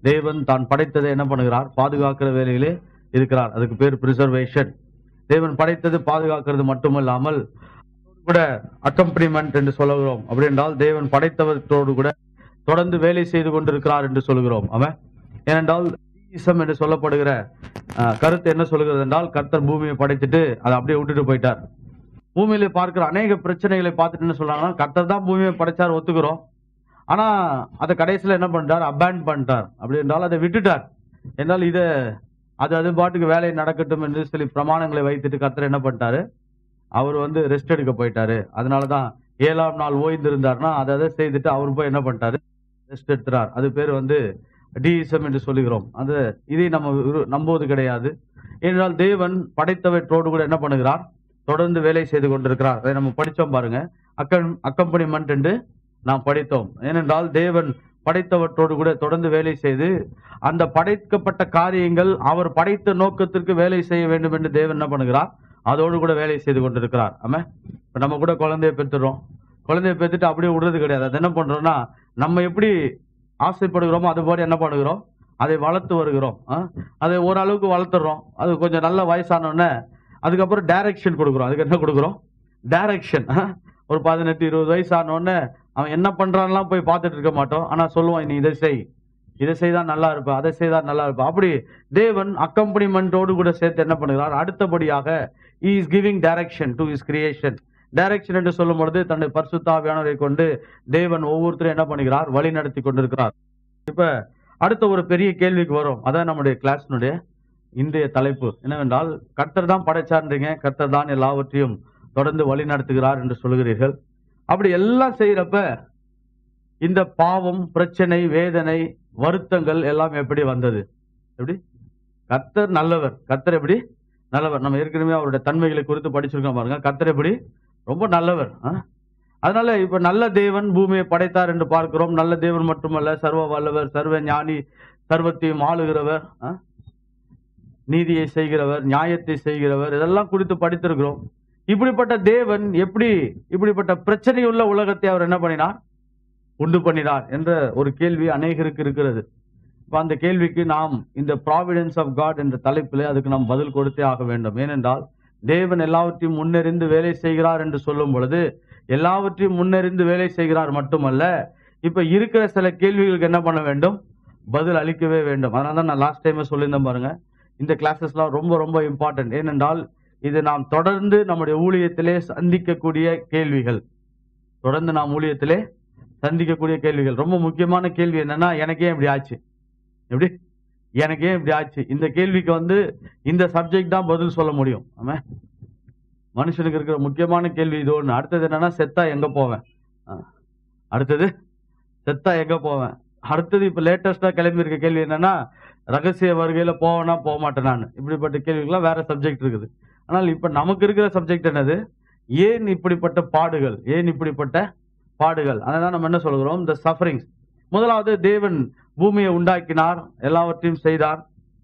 தேவன் தான் படைத்ததை என்ன பண்ணுகிறார் பாதுகாக்கிற வேலையிலே இருக்கிறார் அதுக்கு பேர் பிரிசர்வேஷன் தேவன் படைத்தது பாதுகாக்கிறது மட்டுமல்லாமல் கூட அக்கம்பனிமெண்ட் என்று சொல்லுகிறோம் அப்படி என்றால் தேவன் படைத்தவற்றோடு கூட தொடர்ந்து வேலை செய்து கொண்டிருக்கிறார் என்று சொல்கிறோம் அவன் ஏனென்றால் ஈசம் என்று சொல்லப்படுகிற அஹ், கருத்து என்ன சொல்கிறது என்றால் கர்த்தர் பூமியை படைத்துட்டு அதை அப்படியே விட்டுட்டு போயிட்டார் பூமியில பார்க்கிற அநேக பிரச்சனைகளை பார்த்துட்டு என்ன சொல்றாங்கன்னா கர்த்தர் தான் பூமியை படைச்சார் ஒத்துக்கிறோம் ஆனா அதை கடைசியில என்ன பண்ணிட்டார் அபேண்ட் பண்ணிட்டார் அப்படி என்றால் அதை விட்டுட்டார் என்றால் இதை அது அது பாட்டுக்கு வேலை நடக்கட்டும் என்று சில பிரமாணங்களை வைத்துட்டு கர்த்தர் என்ன பண்ணிட்டாரு அவர் வந்து ரெஸ்ட் எடுக்க போயிட்டாரு அதனாலதான் ஏழாம் நாள் ஓய்ந்திருந்தார்னா அதை அதை செய்துட்டு அவர் போய் என்ன பண்ணிட்டாரு ரெஸ்ட் எடுத்துறார் அது பேர் வந்து டீசம் என்று சொல்லுகிறோம் அது இதை நம்ம விரு- நம்புவது கிடையாது ஏனென்றால் தேவன் படைத்தவற்றோடு கூட என்ன பண்ணுகிறார் தொடர்ந்து வேலை செய்து கொண்டிருக்கிறார் அதை நம்ம படிச்சோம் பாருங்க அக்கம் அக்கம்பனிமெண்ட் என்று நாம் படித்தோம் ஏனென்றால் தேவன் படைத்தவற்றோடு கூட தொடர்ந்து வேலை செய்து அந்த படைக்கப்பட்ட காரியங்கள் அவர் படைத்த நோக்கத்திற்கு வேலை செய்ய வேண்டும் என்று தேவன் என்ன பண்ணுகிறார் அதோடு கூட வேலை செய்து கொண்டிருக்கிறார் ஆமா இப்ப நம்ம கூட குழந்தைய பெற்றுறோம் குழந்தைய பெற்றுட்டு அப்படியே விடுறது கிடையாது அது என்ன பண்றோம்னா நம்ம எப்படி ஆசைப்படுகிறோமோ அது போல என்ன பண்ணுகிறோம் அதை வளர்த்து வருகிறோம் ஆ? அதை ஓரளவுக்கு வளர்த்துறோம் அது கொஞ்சம் நல்ல வயசான உடனே அதுக்கப்புறம் டைரக்ஷன் கொடுக்குறோம் அதுக்கு என்ன கொடுக்குறோம் டைரக்ஷன் ஒரு பதினெட்டு இருபது வயசு ஆன உடனே அவன் என்ன பண்றான்லாம் போய் பார்த்துட்டு இருக்க மாட்டோம் ஆனா சொல்லுவான் நீ இதை செய் இதை செய்தா நல்லா இருப்ப அதை செய்தா நல்லா இருப்ப அப்படி தேவன் அக்கம்பனிமெண்டோடு கூட சேர்த்து என்ன பண்ணுகிறார் அடுத்தபடியாக is giving direction to is creation direction என்று சொல்லும் பொழுது தன்னுடைய பரிசுத்தாவியானவரை கொண்டு தேவன் ஒவ்வொருத்தரும் என்ன பண்ணுகிறார் வழி நடத்தி கொண்டிருக்கிறார் இப்ப அடுத்த ஒரு பெரிய கேள்விக்கு வரும் அதான் நம்முடைய கிளாஸ்னுடைய இன்றைய தலைப்பு என்னவென்றால் கர்த்தர் தான் படைச்சான்றீங்க கர்த்தர் தான் எல்லாவற்றையும் தொடர்ந்து வழி நடத்துகிறார் என்று சொல்கிறீர்கள் அப்படி எல்லாம் செய்யறப்ப இந்த பாவம் பிரச்சனை வேதனை வருத்தங்கள் எல்லாம் எப்படி வந்தது எப்படி கர்த்தர் நல்லவர் கர்த்தர் எப்படி நல்லவர் நம்ம ஏற்கனவே அவருடைய தன்மைகளை குறித்து படிச்சிருக்கோம் பாருங்க கர்த்தர் எப்படி ரொம்ப நல்லவர் ஆ? அதனால இப்ப நல்ல தேவன் பூமியை படைத்தார் என்று பார்க்கிறோம் நல்ல தேவன் மட்டுமல்ல சர்வ வல்லவர் சர்வ ஞானி சர்வத்தையும் ஆளுகிறவர் ஆ? நீதியை செய்கிறவர் நியாயத்தை செய்கிறவர் இதெல்லாம் குறித்து படித்திருக்கிறோம் இப்படிப்பட்ட தேவன் எப்படி இப்படிப்பட்ட பிரச்சனையுள்ள உலகத்தை அவர் என்ன பண்ணினார் உண்டு பண்ணினார் என்ற ஒரு கேள்வி அநேகருக்கு இருக்கிறது இப்ப அந்த கேள்விக்கு நாம் இந்த ப்ராவிடன்ஸ் ஆஃப் காட் என்ற தலைப்பிலே அதுக்கு நாம் பதில் கொடுத்தே ஆக வேண்டும் ஏனென்றால் தேவன் எல்லாவற்றையும் முன்னறிந்து வேலை செய்கிறார் என்று சொல்லும் பொழுது எல்லாவற்றையும் முன்னறிந்து வேலை செய்கிறார் மட்டுமல்ல இப்ப இருக்கிற சில கேள்விகளுக்கு என்ன பண்ண வேண்டும் பதில் அளிக்கவே வேண்டும் அதனால தான் நான் லாஸ்ட் டைம் சொல்லியிருந்தேன் பாருங்க இந்த கிளாஸஸ்லாம் ரொம்ப ரொம்ப இம்பார்ட்டன்ட் ஏனென்றால் இது நாம் தொடர்ந்து நம்முடைய ஊழியத்திலே சந்திக்கக்கூடிய கேள்விகள் தொடர்ந்து நாம் ஊழியத்திலே சந்திக்கக்கூடிய கேள்விகள் ரொம்ப முக்கியமான கேள்வி என்னன்னா எனக்கே இப்படி ஆச்சு எப்படி எனக்கே இப்படி ஆச்சு இந்த கேள்விக்கு வந்து இந்த சப்ஜெக்ட் தான் பதில் சொல்ல முடியும் ஆமா மனுஷனுக்கு இருக்கிற முக்கியமான கேள்வி இது ஒண்ணு அடுத்தது என்னன்னா செத்தா எங்க போவேன் ஆ. அடுத்தது செத்தா எங்க போவேன் அடுத்தது இப்ப லேட்டஸ்டா கிளம்பி இருக்க கேள்வி என்னன்னா ரகசிய வருகையில போவேனா போக மாட்டேன் நான் இப்படிப்பட்ட கேள்விகள்லாம் வேற சப்ஜெக்ட் இருக்குது ஆனால் இப்ப நமக்கு இருக்கிற சப்ஜெக்ட் என்னது ஏன் இப்படிப்பட்ட பாடுகள் ஏன் இப்படிப்பட்ட பாடுகள் அதான் நம்ம என்ன சொல்கிறோம் இந்த சஃபரிங்ஸ் முதலாவது தேவன் பூமியை உண்டாக்கினார் எல்லாவற்றையும் செய்தார்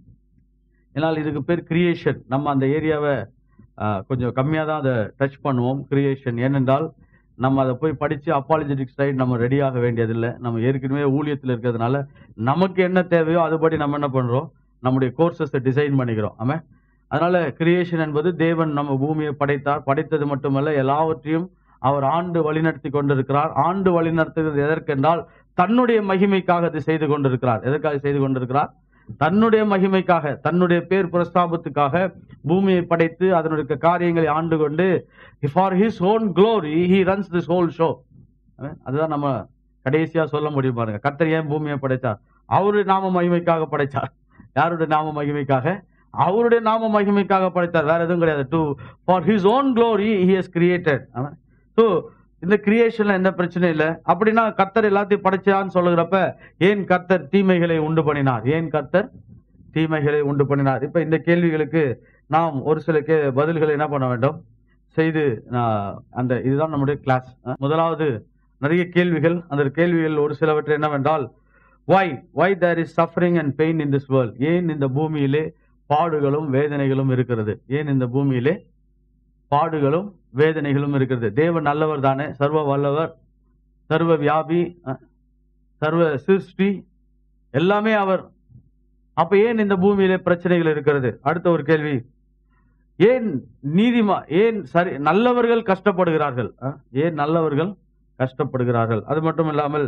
என்னால் இதுக்கு பேர் கிரியேஷன் நம்ம அந்த ஏரியாவை கொஞ்சம் கம்மியாக தான் அதை டச் பண்ணுவோம் கிரியேஷன் ஏனென்றால் நம்ம அதை போய் படித்து அப்பாலஜெட்டிக் சைடு நம்ம ரெடியாக வேண்டியதில்லை நம்ம ஏற்கனவே ஊழியத்தில் இருக்கிறதுனால நமக்கு என்ன தேவையோ அதுபடி நம்ம என்ன பண்ணுறோம் நம்முடைய கோர்சஸை டிசைன் பண்ணிக்கிறோம் ஆமா அதனால கிரியேஷன் என்பது தேவன் நம்ம பூமியை படைத்தார் படைத்தது மட்டுமல்ல எல்லாவற்றையும் அவர் ஆண்டு வழிநடத்தி கொண்டிருக்கிறார் ஆண்டு வழிநடத்துகிறது எதற்கென்றால் தன்னுடைய மகிமைக்காக அது செய்து கொண்டிருக்கிறார் எதற்காக செய்து கொண்டிருக்கிறார் தன்னுடைய மகிமைக்காக தன்னுடைய பேர் பிரஸ்தாபத்துக்காக பூமியை படைத்து அதனுடைய காரியங்களை ஆண்டு கொண்டு for his own glory he runs this whole show அதுதான் நம்ம கடைசியா சொல்ல முடியும் பாருங்க கர்த்தர் ஏன் பூமியை படைத்தார் அவருடைய நாம மகிமைக்காக படைத்தார் யாருடைய நாம மகிமைக்காக அவருடைய நாம மகிமைக்காக படைத்தார் வேற எதுவும் கிடையாது to for his own glory he has created so இந்த கிரியேஷன்ல எந்த பிரச்சனையும் இல்லை அப்படின்னா கர்த்தர் எல்லாத்தையும் படைச்சான்னு சொல்லுகிறப்ப ஏன் கர்த்தர் தீமைகளை உண்டு பண்ணினார் ஏன் கர்த்தர் தீமைகளை உண்டு பண்ணினார் இப்ப இந்த கேள்விகளுக்கு நாம் ஒரு சில கே பதில்களை என்ன பண்ண வேண்டும் செய்து ஆஹ், அந்த இதுதான் நம்முடைய கிளாஸ் முதலாவது நிறைய கேள்விகள் அந்த கேள்விகள் ஒரு சிலவற்றை என்னவென்றால் why why there is suffering and pain in this world ஏன் இந்த பூமியிலே பாடுகளும் வேதனைகளும் இருக்கிறது ஏன் இந்த பூமியிலே பாடுகளும் வேதனைகளும் இருக்கிறது தேவன் நல்லவர் தானே சர்வ வல்லவர் சர்வ வியாபி அஹ், சர்வ சிருஷ்டி எல்லாமே அவர் அப்ப ஏன் இந்த பூமியிலே பிரச்சனைகள் இருக்கிறது அடுத்த ஒரு கேள்வி ஏன் நீதிமா ஏன் சரி நல்லவர்கள் கஷ்டப்படுகிறார்கள் ஆ? ஏன் நல்லவர்கள் கஷ்டப்படுகிறார்கள் அது மட்டும் இல்லாமல்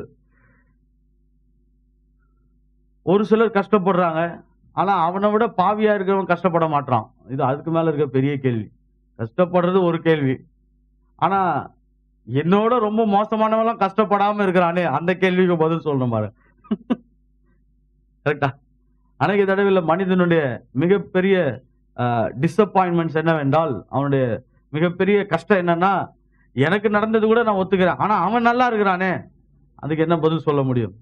ஒரு சிலர் கஷ்டப்படுறாங்க ஆனா அவனை விட பாவியா இருக்கிறவன் கஷ்டப்பட மாட்டான் இது அதுக்கு மேல இருக்க பெரிய கேள்வி கஷ்டப்படுறது ஒரு கேள்வி ஆனா என்னோட ரொம்ப மோசமானவெல்லாம் கஷ்டப்படாம இருக்கிறானே அந்த கேள்விக்கு பதில் சொல்லணும் பாரு கரெக்டா அநேக தடவையில் மனிதனுடைய மிகப்பெரிய டிசப்பாயின்மெண்ட்ஸ் என்னவென்றால் அவனுடைய மிகப்பெரிய கஷ்டம் என்னன்னா எனக்கு நடந்தது கூட நான் ஒத்துக்கிறேன் ஆனா அவன் நல்லா இருக்கிறானே அதுக்கு என்ன பதில் சொல்ல முடியும்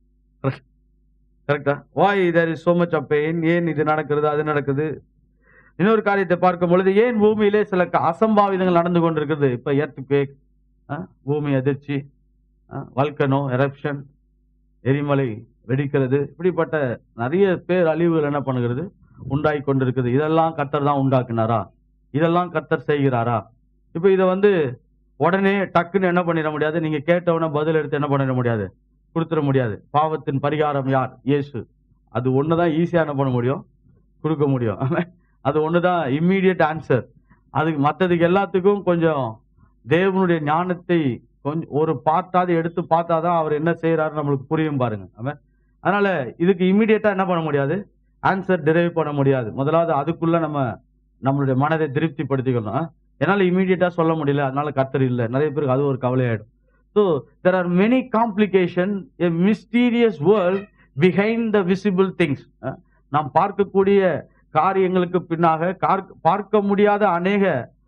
கரெக்டா why there is so much of pain ஏன் இது நடக்கிறது அது நடக்குது இன்னொரு காரியத்தை பார்க்கும் பொழுது ஏன் பூமியிலே சில க- அசம்பாவிதங்கள் நடந்து கொண்டிருக்கிறது இப்ப எர்த் கேக் பூமி அதிர்ச்சி வல்கனோ எரப்ஷன் எரிமலை வெடிக்கிறது இப்படிப்பட்ட நிறைய பேர் அழிவுகள் என்ன பண்ணுகிறது உண்டாகி கொண்டிருக்குது இதெல்லாம் கர்த்தர் தான் உண்டாக்குனாரா இதெல்லாம் கர்த்தர் செய்கிறாரா இப்போ இதை வந்து உடனே டக்குன்னு என்ன பண்ணிட முடியாது நீங்க கேட்டவன பதில் எடுத்து என்ன பண்ணிட முடியாது கொடுத்துட முடியாது பாவத்தின் பரிகாரம் யார் இயேசு அது ஒண்ணுதான் ஈஸியா என்ன பண்ண முடியும் கொடுக்க முடியும் அது ஒண்ணுதான் இம்மீடியட் ஆன்சர் அதுக்கு மற்றதுக்கு எல்லாத்துக்கும் கொஞ்சம் தேவனுடைய ஞானத்தை கொஞ்சம் ஒரு பார்த்தாது எடுத்து பார்த்தாதான் அவர் என்ன செய்யறாரு நம்மளுக்கு புரியும் பாருங்க அவன் அதனால இதுக்கு இம்மீடியட்டா என்ன பண்ண முடியாது ஆன்சர் டிரைவ் பண்ண முடியாது முதலாவது அதுக்குள்ள நம்ம நம்மளுடைய மனதை திருப்திப்படுத்திக்கணும் ஆ? என்னால இம்மீடியட்டா சொல்ல முடியல அதனால கர்த்தர் இல்லை நிறைய பேருக்கு அது ஒரு கவலையாயிடும் so there are many complication a mysterious world behind the visible things நாம் பார்க்கக்கூடிய காரியங்களுக்கு பின்னாக கார்- பார்க்க முடியாத அநேக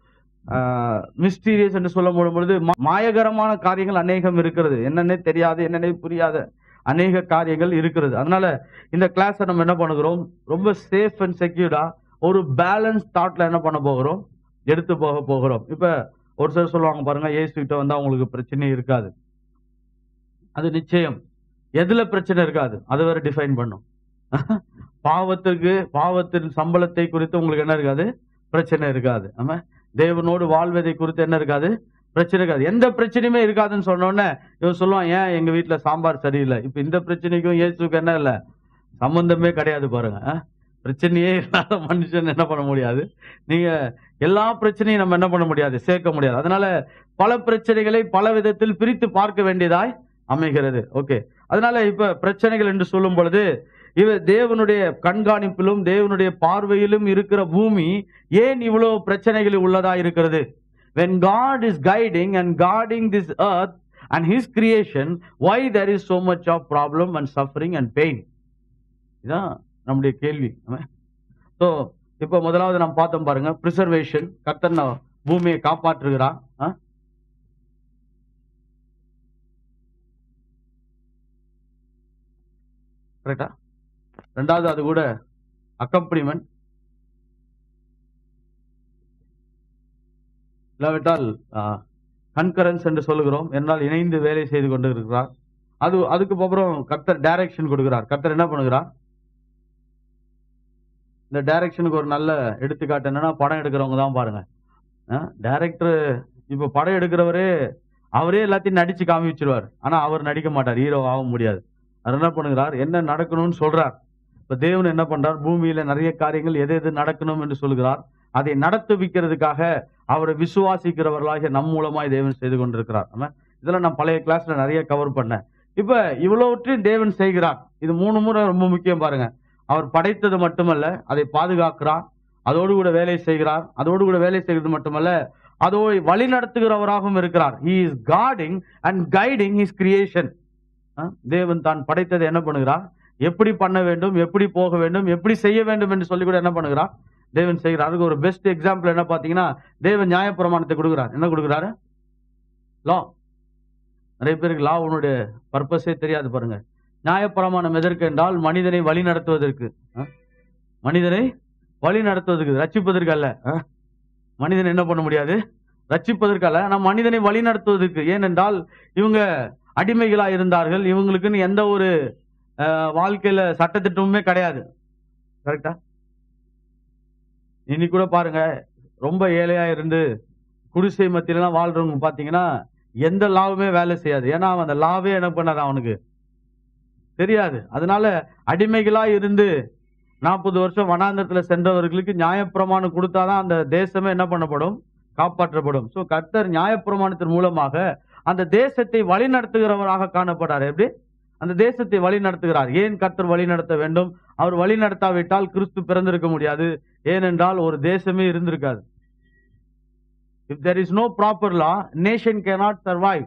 மிஸ்டீரியஸ் என்று சொல்ல பொழுது மா- மாயகரமான காரியங்கள் அநேகம் இருக்கிறது என்னன்னே தெரியாது என்னன்னே புரியாத அநேக காரியங்கள் இருக்கிறது அதனால இந்த கிளாஸை நம்ம என்ன பண்ணுகிறோம் ரொம்ப சேஃப் அண்ட் செக்யூர்டா ஒரு பேலன்ஸ் தாட்ல என்ன பண்ண போகிறோம் எடுத்து போக போகிறோம் இப்ப ஒரு சிலர் சொல்லுவாங்க பாருங்க ஏசு கிட்ட வந்தா உங்களுக்கு பிரச்சனை இருக்காது அது நிச்சயம் எதுல பிரச்சனை இருக்காது அதை வேற டிஃபைன் பண்ணும் பாவத்திற்கு பாவத்தின் சம்பளத்தை குறித்து உங்களுக்கு என்ன இருக்காது பிரச்சனை இருக்காது ஆமா தேவனோடு வாழ்வதை குறித்து என்ன இருக்காது பிரச்சனை இருக்காது எந்த பிரச்சனையுமே இருக்காதுன்னு சொன்ன உடனே இவன் சொல்லுவான் ஏன் எங்க வீட்டுல சாம்பார் சரியில்லை இப்ப இந்த பிரச்சனைக்கும் இயேசுக்கு என்ன இல்ல சம்பந்தமே கிடையாது பாருங்க ஆ? பிரச்சனையே இல்லாத மனுஷன் என்ன பண்ண முடியாது நீங்க எல்லா பிரச்சனையும் நம்ம என்ன பண்ண முடியாது சேர்க்க முடியாது அதனால பல பிரச்சனைகளை பல விதத்தில் பிரித்து பார்க்க வேண்டியதாய் அமைகிறது ஓகே அதனால இப்ப பிரச்சனைகள் என்று சொல்லும் பொழுது இவ தேவனுடைய கண்காணிப்பிலும் தேவனுடைய பார்வையிலும் இருக்கிற பூமி ஏன் இவ்வளவு பிரச்சனைகள் உள்ளதா இருக்கிறது when god is guiding and guarding this earth and his creation why there is so much of problem and suffering and pain இதான் நம்முடைய கேள்வி ஸோ இப்போ முதலாவது நாம் பார்த்தோம் பாருங்க ப்ரிசர்வேஷன் கர்த்தர் ந- பூமியை காப்பாற்றுகிறான் ஆ? கரெக்டா ரெண்டாவது அது கூட அக்கம்பனிமெண்ட் இல்லாவிட்டால் கன்கரன்ஸ் என்று சொல்லுகிறோம் என்னால் இணைந்து வேலை செய்து கொண்டு இருக்கிறார் அது அதுக்கு அப்புறம் கர்த்தர் டைரக்ஷன் கொடுக்கிறார் கர்த்தர் என்ன பண்ணுகிறார் இந்த டைரக்ஷனுக்கு ஒரு நல்ல எடுத்துக்காட்டு என்னன்னா படம் எடுக்கிறவங்க தான் பாருங்க டைரக்டர் இப்ப படம் எடுக்கிறவரே அவரே எல்லாத்தையும் நடிச்சு காமிச்சிருவார் ஆனா அவர் நடிக்க மாட்டார் ஹீரோ ஆக முடியாது அவர் என்ன பண்ணுகிறார் என்ன நடக்கணும்னு சொல்றார் இப்ப தேவன் என்ன பண்றார் பூமியில நிறைய காரியங்கள் எது எது நடக்கணும் என்று சொல்கிறார் அதை நடத்துவிக்கிறதுக்காக அவரை விசுவாசிக்கிறவர்களாகிய நம் மூலமாய் தேவன் செய்து கொண்டிருக்கிறார் ஆமா? இதெல்லாம் நான் பழைய கிளாஸ்ல நிறைய கவர் பண்ணேன் இப்ப இவ்வளவற்றையும் தேவன் செய்கிறார் இது மூணு முறை ரொம்ப முக்கியம் பாருங்க அவர் படைத்தது மட்டுமல்ல அதை பாதுகாக்கிறார் அதோடு கூட வேலை செய்கிறார் அதோடு கூட வேலை செய்கிறது மட்டுமல்ல அதோ வழி நடத்துகிறவராகவும் இருக்கிறார் he is guarding and guiding his creation அஹ், தேவன் தான் படைத்ததை என்ன பண்ணுகிறார் எப்படி பண்ண வேண்டும் எப்படி போக வேண்டும் எப்படி செய்ய வேண்டும் என்று சொல்லி கூட என்ன பண்ணுகிறார் தேவன் செய்கிறார் அதுக்கு ஒரு பெஸ்ட் எக்ஸாம்பிள் என்ன பாத்தீங்கன்னா தேவன் நியாயப்பிரமாணத்தை கொடுக்கிறார் என்ன கொடுக்கிறாரு லா நிறைய பேருக்கு லா உன்னுடைய பர்பஸே தெரியாது பாருங்க நியாயப்பிரமாணம் எதற்கு என்றால் மனிதனை வழி நடத்துவதற்கு அஹ்? மனிதனை வழி நடத்துவதற்கு ரட்சிப்பதற்கு அல்ல அஹ்? மனிதனை என்ன பண்ண முடியாது ரட்சிப்பதற்கு அல்ல ஆனால் மனிதனை வழி நடத்துவதற்கு ஏனென்றால் இவங்க அடிமைகளா இருந்தார்கள் இவங்களுக்குன்னு எந்த ஒரு அஹ், வாழ்க்கையில சட்டத்திட்டமுமே கிடையாது கரெக்டா இன்னைக்கு கூட பாருங்க ரொம்ப ஏழையா இருந்து குடிசை மத்தியிலாம் வாழ்றவங்க பாத்தீங்கன்னா எந்த லாவுமே வேலை செய்யாது ஏன்னா அவன் அந்த லாவே என்ன பண்ணாது அவனுக்கு தெரியாது அதனால அடிமைகளா இருந்து நாற்பது வருஷம் வனாந்தரத்துல சென்றவர்களுக்கு நியாயப்பிரமாணம் கொடுத்தாதான் அந்த தேசமே என்ன பண்ணப்படும் காப்பாற்றப்படும் சோ கர்த்தர் நியாயப்பிரமாணத்தின் மூலமாக அந்த தேசத்தை வழி நடத்துகிறவராக காணப்படார் எப்படி அந்த தேசத்தை வழி நடத்துகிறார் ஏன் கர்த்தர் வழி நடத்த வேண்டும் அவர் வழி நடத்தாவிட்டால் கிறிஸ்து பிறந்திருக்க முடியாது ஏனென்றால் ஒரு தேசமே இருந்திருக்காது if there is no proper law nation cannot survive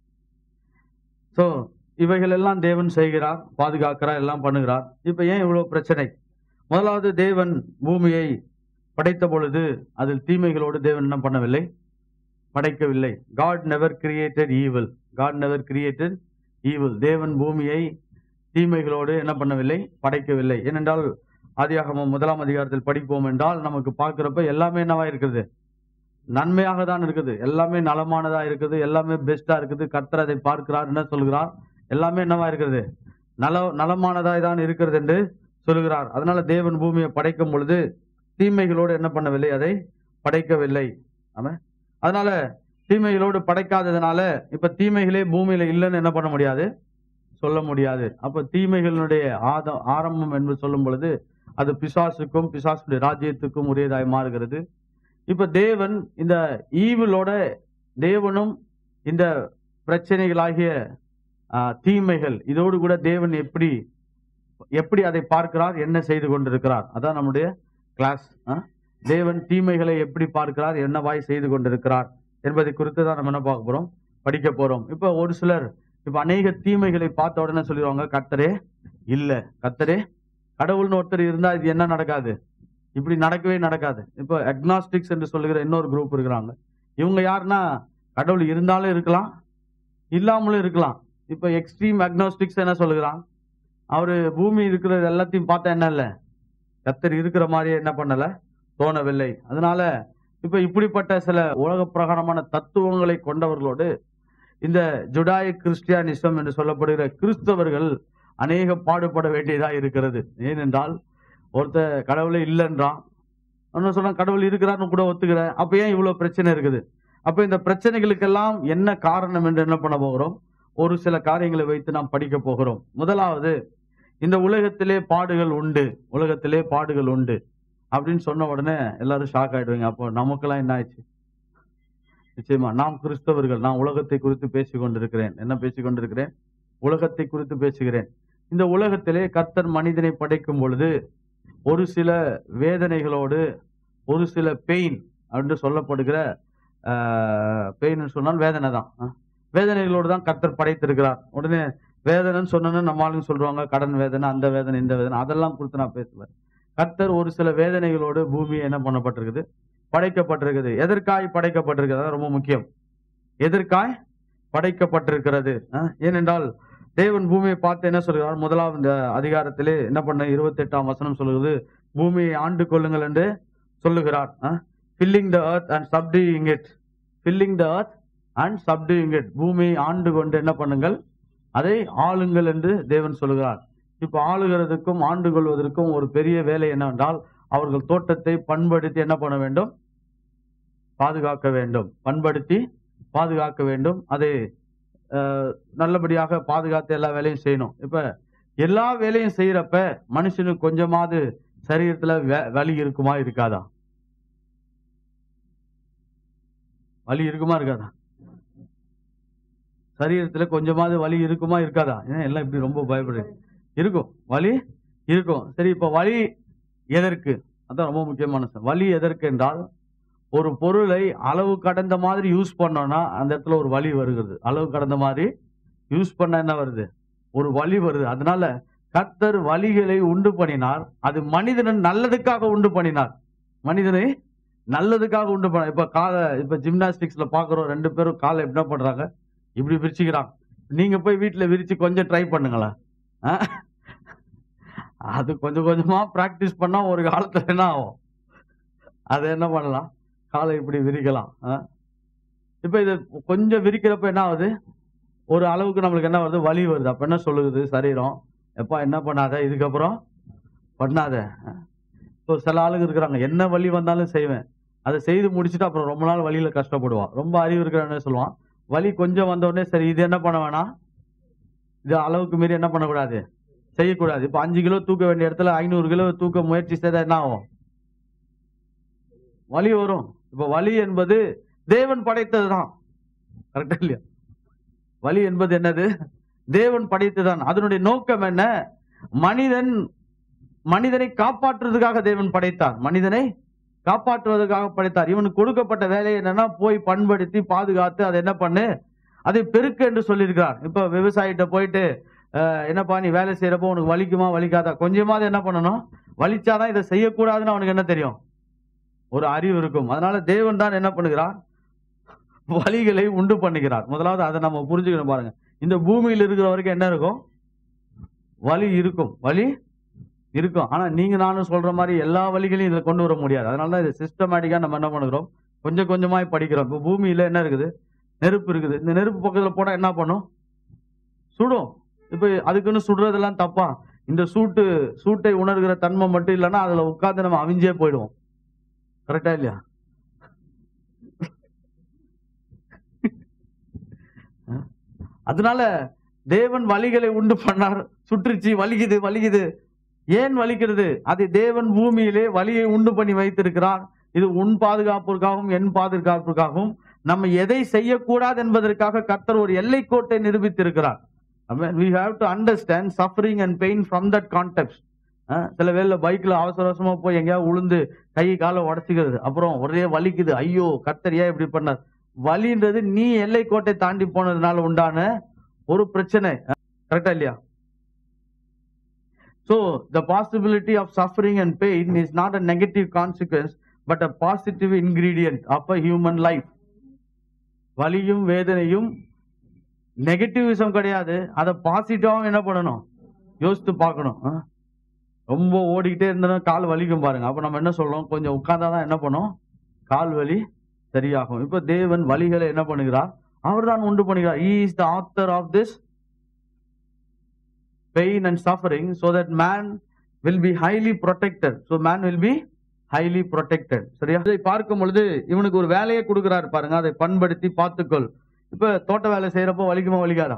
so இவைகள் எல்லாம் தேவன் செய்கிறார் பாதுகாக்கிறார் எல்லாம் பண்ணுகிறார் இப்ப ஏன் இவ்வளவு பிரச்சனை முதலாவது தேவன் பூமியை படைத்த பொழுது அதில் தீமைகளோடு தேவன் என்ன பண்ணவில்லை படைக்கவில்லை God never created evil God never created evil தேவன் பூமியை தீமைகளோடு என்ன பண்ணவில்லை படைக்கவில்லை ஏனென்றால் ஆதியாகமம் முதலாம் அதிகாரத்தில் படிப்போம் என்றால் நமக்கு பார்க்கிறப்ப எல்லாமே என்னவா இருக்குது நன்மையாக தான் இருக்குது எல்லாமே நலமானதா இருக்குது எல்லாமே பெஸ்டா இருக்குது கர்த்தர் அதை பார்க்கிறார் என்ன சொல்கிறார் எல்லாமே என்னவா இருக்கிறது நல நலமானதாய் தான் இருக்கிறது என்று சொல்கிறார் அதனால தேவன் பூமியை படைக்கும் பொழுது தீமைகளோடு என்ன பண்ணவில்லை அதை படைக்கவில்லை ஆமா அதனால தீமைகளோடு படைக்காததுனால இப்ப தீமைகளே பூமியில இல்லைன்னு என்ன பண்ண முடியாது சொல்ல முடியாது அப்ப தீமைகளினுடைய ஆத ஆரம்பம் என்று சொல்லும் பொழுது அது பிசாசுக்கும் பிசாசுடைய ராஜ்யத்துக்கும் உரியதாய் மாறுகிறது இப்ப தேவன் இந்த ஈவிலோட தேவனும் இந்த பிரச்சனைகளாகிய ஆ, தீமைகள் இதோடு கூட தேவன் எப்படி எப்படி அதை பார்க்கிறார் என்ன செய்து கொண்டிருக்கிறார் அதான் நம்முடைய கிளாஸ் தேவன் தீமைகளை எப்படி பார்க்கிறார் என்னவாய் செய்து கொண்டிருக்கிறார் என்பதை குறித்து தான் நம்ம என்ன பார்க்க போறோம் படிக்க போறோம் இப்ப ஒரு சிலர் இப்ப அநேக தீமைகளை பார்த்த உடனே சொல்லிடுவாங்க கத்தரே இல்ல கத்தரே கடவுள்னு ஒருத்தர் இருந்தா இது என்ன நடக்காது இப்படி நடக்கவே நடக்காது இப்போ அக்னாஸ்டிக்ஸ் என்று சொல்லுகிற இன்னொரு குரூப் இருக்கிறாங்க இவங்க யாருன்னா கடவுள் இருந்தாலும் இருக்கலாம் இல்லாமலும் இருக்கலாம் இப்போ எக்ஸ்ட்ரீம் அக்னாஸ்டிக்ஸ் என்ன சொல்லுகிறான் அவரு பூமி இருக்கிறது எல்லாத்தையும் பார்த்தா என்ன இல்லை கத்தர் இருக்கிற மாதிரியே என்ன பண்ணல தோணவில்லை அதனால இப்ப இப்படிப்பட்ட சில உலக பிரகாரமான தத்துவங்களை கொண்டவர்களோடு இந்த ஜுடாய கிறிஸ்டியானிசம் என்று சொல்லப்படுகிற கிறிஸ்தவர்கள் அநேக பாடுபட வேண்டியதா இருக்கிறது ஏனென்றால் ஒருத்த கடவுளே இல்லைன்றான் இன்னும் சொன்னா கடவுள் இருக்கிறான்னு கூட ஒத்துக்கிறேன் அப்ப ஏன் இவ்வளவு பிரச்சனை இருக்குது அப்ப இந்த பிரச்சனைகளுக்கெல்லாம் என்ன காரணம் என்று என்ன பண்ண போகிறோம் ஒரு சில காரியங்களை வைத்து நாம் படிக்க போகிறோம் முதலாவது இந்த உலகத்திலே பாடுகள் உண்டு உலகத்திலே பாடுகள் உண்டு அப்படின்னு சொன்ன உடனே எல்லாரும் ஷாக் ஆயிடுவீங்க அப்போ நமக்கெல்லாம் என்ன ஆயிடுச்சு நிச்சயமா நாம் கிறிஸ்தவர்கள் நான் உலகத்தை குறித்து பேசிக் கொண்டிருக்கிறேன் என்ன பேசிக் கொண்டிருக்கிறேன் உலகத்தை குறித்து பேசுகிறேன் இந்த உலகத்திலே கர்த்தர் மனிதனை படைக்கும் பொழுது ஒரு சில வேதனைகளோடு ஒரு சில பெயின் அப்படின்னு சொல்லப்படுகிற பெயின் சொன்னால் வேதனை தான் அஹ். வேதனைகளோடு தான் கர்த்தர் படைத்திருக்கிறார் உடனே வேதனைன்னு சொன்னோன்னு நம்ம ஆளுங்க சொல்றாங்க கடன் வேதனை அந்த வேதனை இந்த வேதனை அதெல்லாம் குறித்து நான் பேசல கர்த்தர் ஒரு சில வேதனைகளோடு பூமி என்ன பண்ணப்பட்டிருக்குது படைக்கப்பட்டிருக்குது எதற்காய் படைக்கப்பட்டிருக்கிறது அதான் ரொம்ப முக்கியம் எதற்காய் படைக்கப்பட்டிருக்கிறது அஹ், ஏனென்றால் தேவன் பூமியை பார்த்து என்ன சொல்கிறார் முதலாவது இந்த அதிகாரத்திலே என்ன பண்ண இருபத்தி எட்டாம் வசனம் சொல்லுகிறது பூமியை ஆண்டு கொள்ளுங்கள் என்று சொல்லுகிறார் filling the earth and subduing it filling the earth and subduing it பூமியை ஆண்டு கொண்டு என்ன பண்ணுங்கள் அதை ஆளுங்கள் என்று தேவன் சொல்லுகிறார் இப்போ ஆளுகிறதுக்கும் ஆண்டு கொள்வதற்கும் ஒரு பெரிய வேலை என்னவென்றால் அவர்கள் தோட்டத்தை பண்படுத்தி என்ன பண்ண வேண்டும் பாதுகாக்க வேண்டும் பண்படுத்தி பாதுகாக்க வேண்டும் அதை அஹ், நல்லபடியாக பாதுகாத்து எல்லா வேலையும் செய்யணும் இப்ப எல்லா வேலையும் செய்யறப்ப மனுஷனுக்கு கொஞ்சமாவது சரீரத்துல வே- வலி இருக்குமா இருக்காதா வலி இருக்குமா இருக்காதா சரீரத்துல கொஞ்சமாவது வலி இருக்குமா இருக்காதா ஏன் எல்லாம் இப்படி ரொம்ப பயப்படுறீங்க இருக்கும் வலி இருக்கும் சரி இப்ப வலி எதற்கு அதான் ரொம்ப முக்கியமான விஷயம். வலி எதற்கு என்றால் ஒரு பொருளை அளவு கடந்த மாதிரி யூஸ் பண்ணோம்னா அந்த இடத்துல ஒரு வலி வருகிறது அளவு கடந்த மாதிரி யூஸ் பண்ண என்ன வருது ஒரு வலி வருது அதனால கர்த்தர் வலிகளை உண்டு பண்ணினார் அது மனிதனின் நல்லதுக்காக உண்டு பண்ணினார் மனிதனை நல்லதுக்காக உண்டு பண்ண இப்ப காலை இப்ப ஜிம்னாஸ்டிக்ஸ்ல பாக்குறோம் ரெண்டு பேரும் காலை என்ன பண்றாங்க இப்படி விரிச்சுக்கிறாங்க நீங்க போய் வீட்டுல விரிச்சு கொஞ்சம் ட்ரை பண்ணுங்களேன் ஆ? அது கொஞ்சம் கொஞ்சமா பிராக்டிஸ் பண்ணா ஒரு காலத்துல என்ன ஆகும் அதை என்ன பண்ணலாம் காலை இப்படி விரிக்கலாம் ஆ? இப்ப இது கொஞ்சம் விரிக்கிறப்ப என்ன ஆகுது ஒரு அளவுக்கு நம்மளுக்கு என்ன வருது வலி வருது அப்ப என்ன சொல்லுது சரீரம் எப்பா என்ன பண்ணாத இதுக்கப்புறம் பண்ணாத இப்போ சில ஆளுங்க இருக்கிறாங்க என்ன வலி வந்தாலும் செய்வேன் அதை செய்து முடிச்சுட்டு அப்புறம் ரொம்ப நாள் வலியில கஷ்டப்படுவான் ரொம்ப அறிவு இருக்கிறவனே சொல்லுவான் வலி கொஞ்சம் வந்த உடனே சரி இது என்ன பண்ண வேணாம் இது அளவுக்கு மீறி என்ன பண்ணக்கூடாது செய்யக்கூடாது இப்ப அஞ்சு கிலோ தூக்க வேண்டிய இடத்துல ஐநூறு கிலோ தூக்க முயற்சி செய்தா என்ன ஆகும் வலி வரும் இப்ப வலி என்பது தேவன் படைத்ததுதான் கரெக்டா இல்லையா வலி என்பது என்னது தேவன் படைத்ததுதான் அதனுடைய நோக்கம் என்ன மனிதன் மனிதனை காப்பாற்றுவதற்காக தேவன் படைத்தார் மனிதனை காப்பாற்றுவதற்காக படைத்தார் இவனுக்கு கொடுக்கப்பட்ட வேலை என்னன்னா போய் பண்படுத்தி பாதுகாத்து அதை என்ன பண்ணு அதை பெருக்கு என்று சொல்லியிருக்கிறார் இப்ப விவசாயிட்ட போயிட்டு அஹ், என்னப்பா நீ வேலை செய்யறப்போ உனக்கு வலிக்குமா வலிக்காதா கொஞ்சமாவது என்ன பண்ணணும் வலிச்சாதான் இதை செய்யக்கூடாதுன்னு அவனுக்கு என்ன தெரியும் ஒரு அறிவு இருக்கும் அதனால தேவன் தான் என்ன பண்ணுகிறார் வலிகளை உண்டு பண்ணுகிறார் முதலாவது அதை நம்ம புரிஞ்சுக்கணும் பாருங்க இந்த பூமியில் இருக்கிற வரைக்கும் என்ன இருக்கும் வலி இருக்கும் வலி இருக்கும் ஆனா நீங்க நானும் சொல்ற மாதிரி எல்லா வழிகளையும் இதுல கொண்டு வர முடியாது அதனால தான் இதை சிஸ்டமேட்டிக்கா நம்ம என்ன பண்ணுகிறோம் கொஞ்சம் கொஞ்சமாய் படிக்கிறோம் இப்போ பூமியில என்ன இருக்குது நெருப்பு இருக்குது இந்த நெருப்பு பக்கத்துல போனா என்ன பண்ணும் சுடும் இப்போ அதுக்குன்னு சுடுறதெல்லாம் தப்பா இந்த சூட்டு சூட்டை உணர்கிற தன்மை மட்டும் இல்லைன்னா அதுல உட்கார்ந்து நம்ம அவிஞ்சே போயிடுவோம் கரெக்டா இல்லையா அஹ்? அதனால தேவன் வலிகளை உண்டு பண்ணார் சுற்றுச்சு வலிக்குது வலிக்குது ஏன் வலிக்கிறது அது தேவன் பூமியிலே வலியை உண்டு பண்ணி வைத்திருக்கிறார் இது உன் பாதுகாப்பிற்காகவும் என் பாதுகாப்பிற்காகவும் நம்ம எதை செய்யக்கூடாது என்பதற்காக கர்த்தர் ஒரு எல்லைக்கோட்டை நிரூபித்திருக்கிறார் we have to understand suffering and pain from that context அஹ் சில வேளை பைக்ல அவசர அவசரமா போய் எங்கேயாவது உளுந்து கை காலை உடச்சிக்கிறது அப்புறம் ஒரே வலிக்குது ஐயோ கர்த்தர் ஏன் இப்படி பண்ணார் வலின்றது நீ எல்லைக்கோட்டை தாண்டி போனதுனால உண்டான ஒரு பிரச்சனை கரெக்டா இல்லையா So the possibility of suffering and pain is not a negative consequence, but a positive ingredient of a human life. வலியும் வேதனையும் நெகட்டிவிசம் கிடையாது அதை பாசிட்டிவாகவும் என்ன பண்ணணும் யோசித்து பார்க்கணும் ஆ? ரொம்ப ஓடிக்கிட்டே இருந்தோம்னா கால் வலிக்கும் பாருங்க அப்ப நம்ம என்ன சொல்றோம் கொஞ்சம் உட்கார்ந்தாதான் என்ன பண்ணும் கால் வலி சரியாகும் இப்ப தேவன் வலிகளை என்ன பண்ணுகிறார் அவர்தான் உண்டு பண்ணுகிறார் he is the author of this pain and suffering so that man will be highly protected so man will be highly protected சரியா இதை பார்க்கும் பொழுது இவனுக்கு ஒரு வேலையை கொடுக்கிறார் பாருங்க அதை பண்படுத்தி பார்த்துக்கொள் இப்ப தோட்ட வேலை செய்யறப்போ வலிக்குமா வலிக்காதா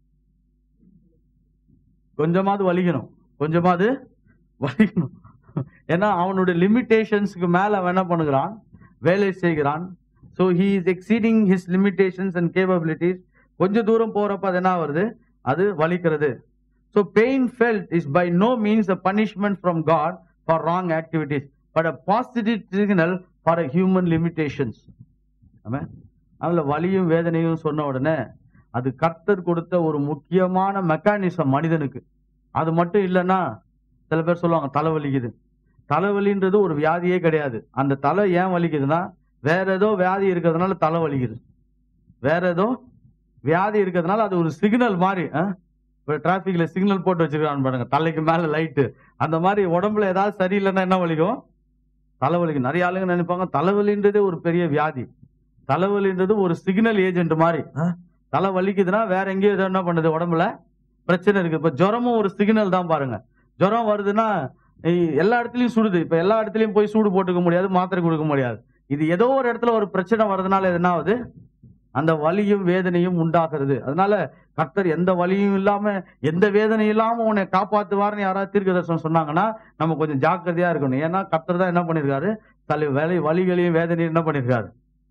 கொஞ்சமாவது வலிக்கணும் கொஞ்சமாவது வலிக்கணும் ஏன்னா அவனுடைய லிமிட்டேஷன்ஸ்க்கு மேல அவன் என்ன பண்ணுகிறான் வேலை செய்கிறான் so he is exceeding his limitations and capabilities கொஞ்ச தூரம் போறப்ப அது என்ன வருது அது வலிக்கிறது so pain felt is by no means a punishment from God for wrong activities but a positive signal for a human limitations அதுல வலியும் வேதனையும் சொன்ன உடனே அது கர்த்தர் கொடுத்த ஒரு முக்கியமான மெக்கானிசம் மனிதனுக்கு அது மட்டும் இல்லைன்னா சில பேர் சொல்லுவாங்க தலை வலிக்குது தலைவலின்றது ஒரு வியாதியே கிடையாது அந்த தலை ஏன் வலிக்குதுன்னா வேற ஏதோ வியாதி இருக்கிறதுனால தலை வலிக்குது வேற ஏதோ வியாதி இருக்கிறதுனால அது ஒரு சிக்னல் மாதிரி ஆ? இப்போ டிராஃபிக்ல சிக்னல் போட்டு வச்சிருக்கான்னு பாருங்க தலைக்கு மேல லைட்டு அந்த மாதிரி உடம்புல ஏதாவது சரியில்லைன்னா என்ன வலிக்கும் தலைவலிக்கும் நிறைய ஆளுங்க நினைப்பாங்க தலைவலின்றதே ஒரு பெரிய வியாதி தலைவலின்றது ஒரு சிக்னல் ஏஜென்ட் மாதிரி ஆ? தலை வலிக்குதுன்னா வேற எங்கேயோ ஏதோ என்ன பண்ணுது உடம்புல பிரச்சனை இருக்கு இப்ப ஜுரமும் ஒரு சிக்னல் தான் பாருங்க ஜுரம் வருதுன்னா இ- எல்லா இடத்துலயும் சுடுது இப்ப எல்லா இடத்துலயும் போய் சூடு போட்டுக்க முடியாது மாத்திரை கொடுக்க முடியாது இது ஏதோ ஒரு இடத்துல ஒரு பிரச்சனை வர்றதுனால இது என்ன ஆகுது அந்த வலியும் வேதனையும் உண்டாகிறது அதனால கர்த்தர் எந்த வலியும் இல்லாம எந்த வேதனையும் இல்லாம உன்னை காப்பாத்துவார்னு யாராவது தீர்க்கதர்சனம் சொன்னாங்கன்னா நம்ம கொஞ்சம் ஜாக்கிரதையா இருக்கணும் ஏன்னா கர்த்தர் தான் என்ன பண்ணிருக்காரு தலை வேலை வலிகளையும் வேதனையும் என்ன பண்ணிருக்காரு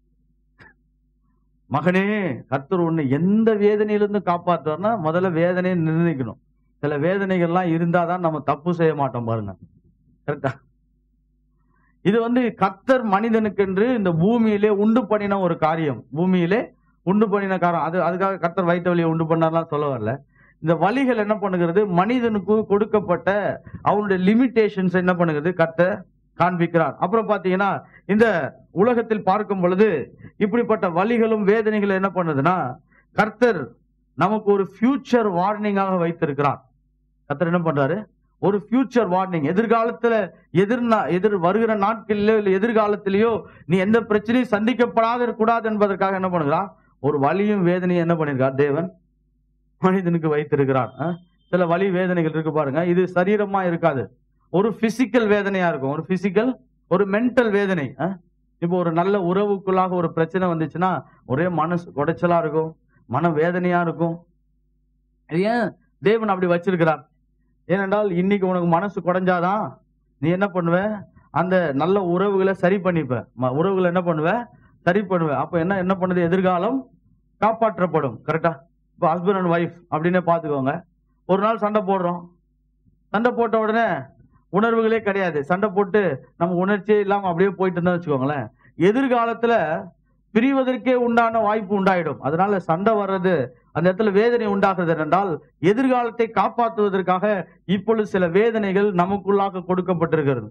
மகனே கர்த்தர் உன்னை எந்த வேதனையிலிருந்து காப்பாற்றுவார்னா முதல்ல வேதனையை நிர்ணயிக்கணும் சில வேதனைகள்லாம் இருந்தாதான் நம்ம தப்பு செய்ய மாட்டோம் பாருங்க கரெக்டா இது வந்து கர்த்தர் மனிதனுக்கென்று இந்த பூமியிலே உண்டு பண்ணின ஒரு காரியம் பூமியிலே உண்டு பண்ணின காரியம் அது அதுக்காக கர்த்தர் வைத்த வழியை உண்டு பண்ணார்லாம் சொல்ல வரல இந்த வழிகள் என்ன பண்ணுகிறது மனிதனுக்கு கொடுக்கப்பட்ட அவனுடைய லிமிட்டேஷன்ஸ் என்ன பண்ணுகிறது கர்த்தர் காண்பிக்கிறார் அப்புறம் பாத்தீங்கன்னா இந்த உலகத்தில் பார்க்கும் பொழுது இப்படிப்பட்ட வலிகளும் வேதனைகளும் என்ன பண்ணுதுன்னா கர்த்தர் நமக்கு ஒரு ஃபியூச்சர் வார்னிங்காக வைத்திருக்கிறார் கர்த்தர் என்ன பண்றாரு ஒரு ஃபியூச்சர் வார்னிங் எதிர்காலத்துல எதிர் நா- எதிர் வருகிற நாட்களிலோ இல்ல எதிர்காலத்திலேயோ நீ எந்த பிரச்சனையும் சந்திக்கப்படாத இருக்கக்கூடாது என்பதற்காக என்ன பண்ணுகிறார் ஒரு வலியும் வேதனையும் என்ன பண்ணிருக்கார் தேவன் மனிதனுக்கு வைத்திருக்கிறார் அஹ்? சில வலி வேதனைகள் இருக்கு பாருங்க இது சரீரமா இருக்காது ஒரு பிசிக்கல் வேதனையா இருக்கும் ஒரு பிசிக்கல் ஒரு மென்டல் வேதனை அஹ்? இப்போ ஒரு நல்ல உறவுக்குள்ளாக ஒரு பிரச்சனை வந்துச்சுன்னா ஒரே மனசு உடைச்சலா இருக்கும் மன வேதனையா இருக்கும் இது ஏன் தேவன் அப்படி வச்சிருக்கிறார் ஏனென்றால் இன்னைக்கு உனக்கு மனசு குறைஞ்சாதான் நீ என்ன பண்ணுவ அந்த நல்ல உறவுகளை சரி பண்ணிப்ப ம- உறவுகளை என்ன பண்ணுவ சரி பண்ணுவ அப்ப என்ன என்ன பண்ணுது எதிர்காலம் காப்பாற்றப்படும் கரெக்டா இப்போ ஹஸ்பண்ட் அண்ட் ஒய்ஃப் அப்படின்னே பார்த்துக்கோங்க ஒரு நாள் சண்டை போடுறோம் சண்டை போட்ட உடனே உணர்வுகளே கிடையாது சண்டை போட்டு நம்ம உணர்ச்சியே இல்லாம அப்படியே போயிட்டு இருந்தா வச்சுக்கோங்களேன் எதிர்காலத்துல பிரிவதற்கே உண்டான வாய்ப்பு உண்டாயிடும் அதனால சண்டை வர்றது அந்த இடத்துல வேதனை உண்டாகிறது என்றால் எதிர்காலத்தை காப்பாற்றுவதற்காக இப்பொழுது சில வேதனைகள் நமக்குள்ளாக கொடுக்கப்பட்டிருக்கிறது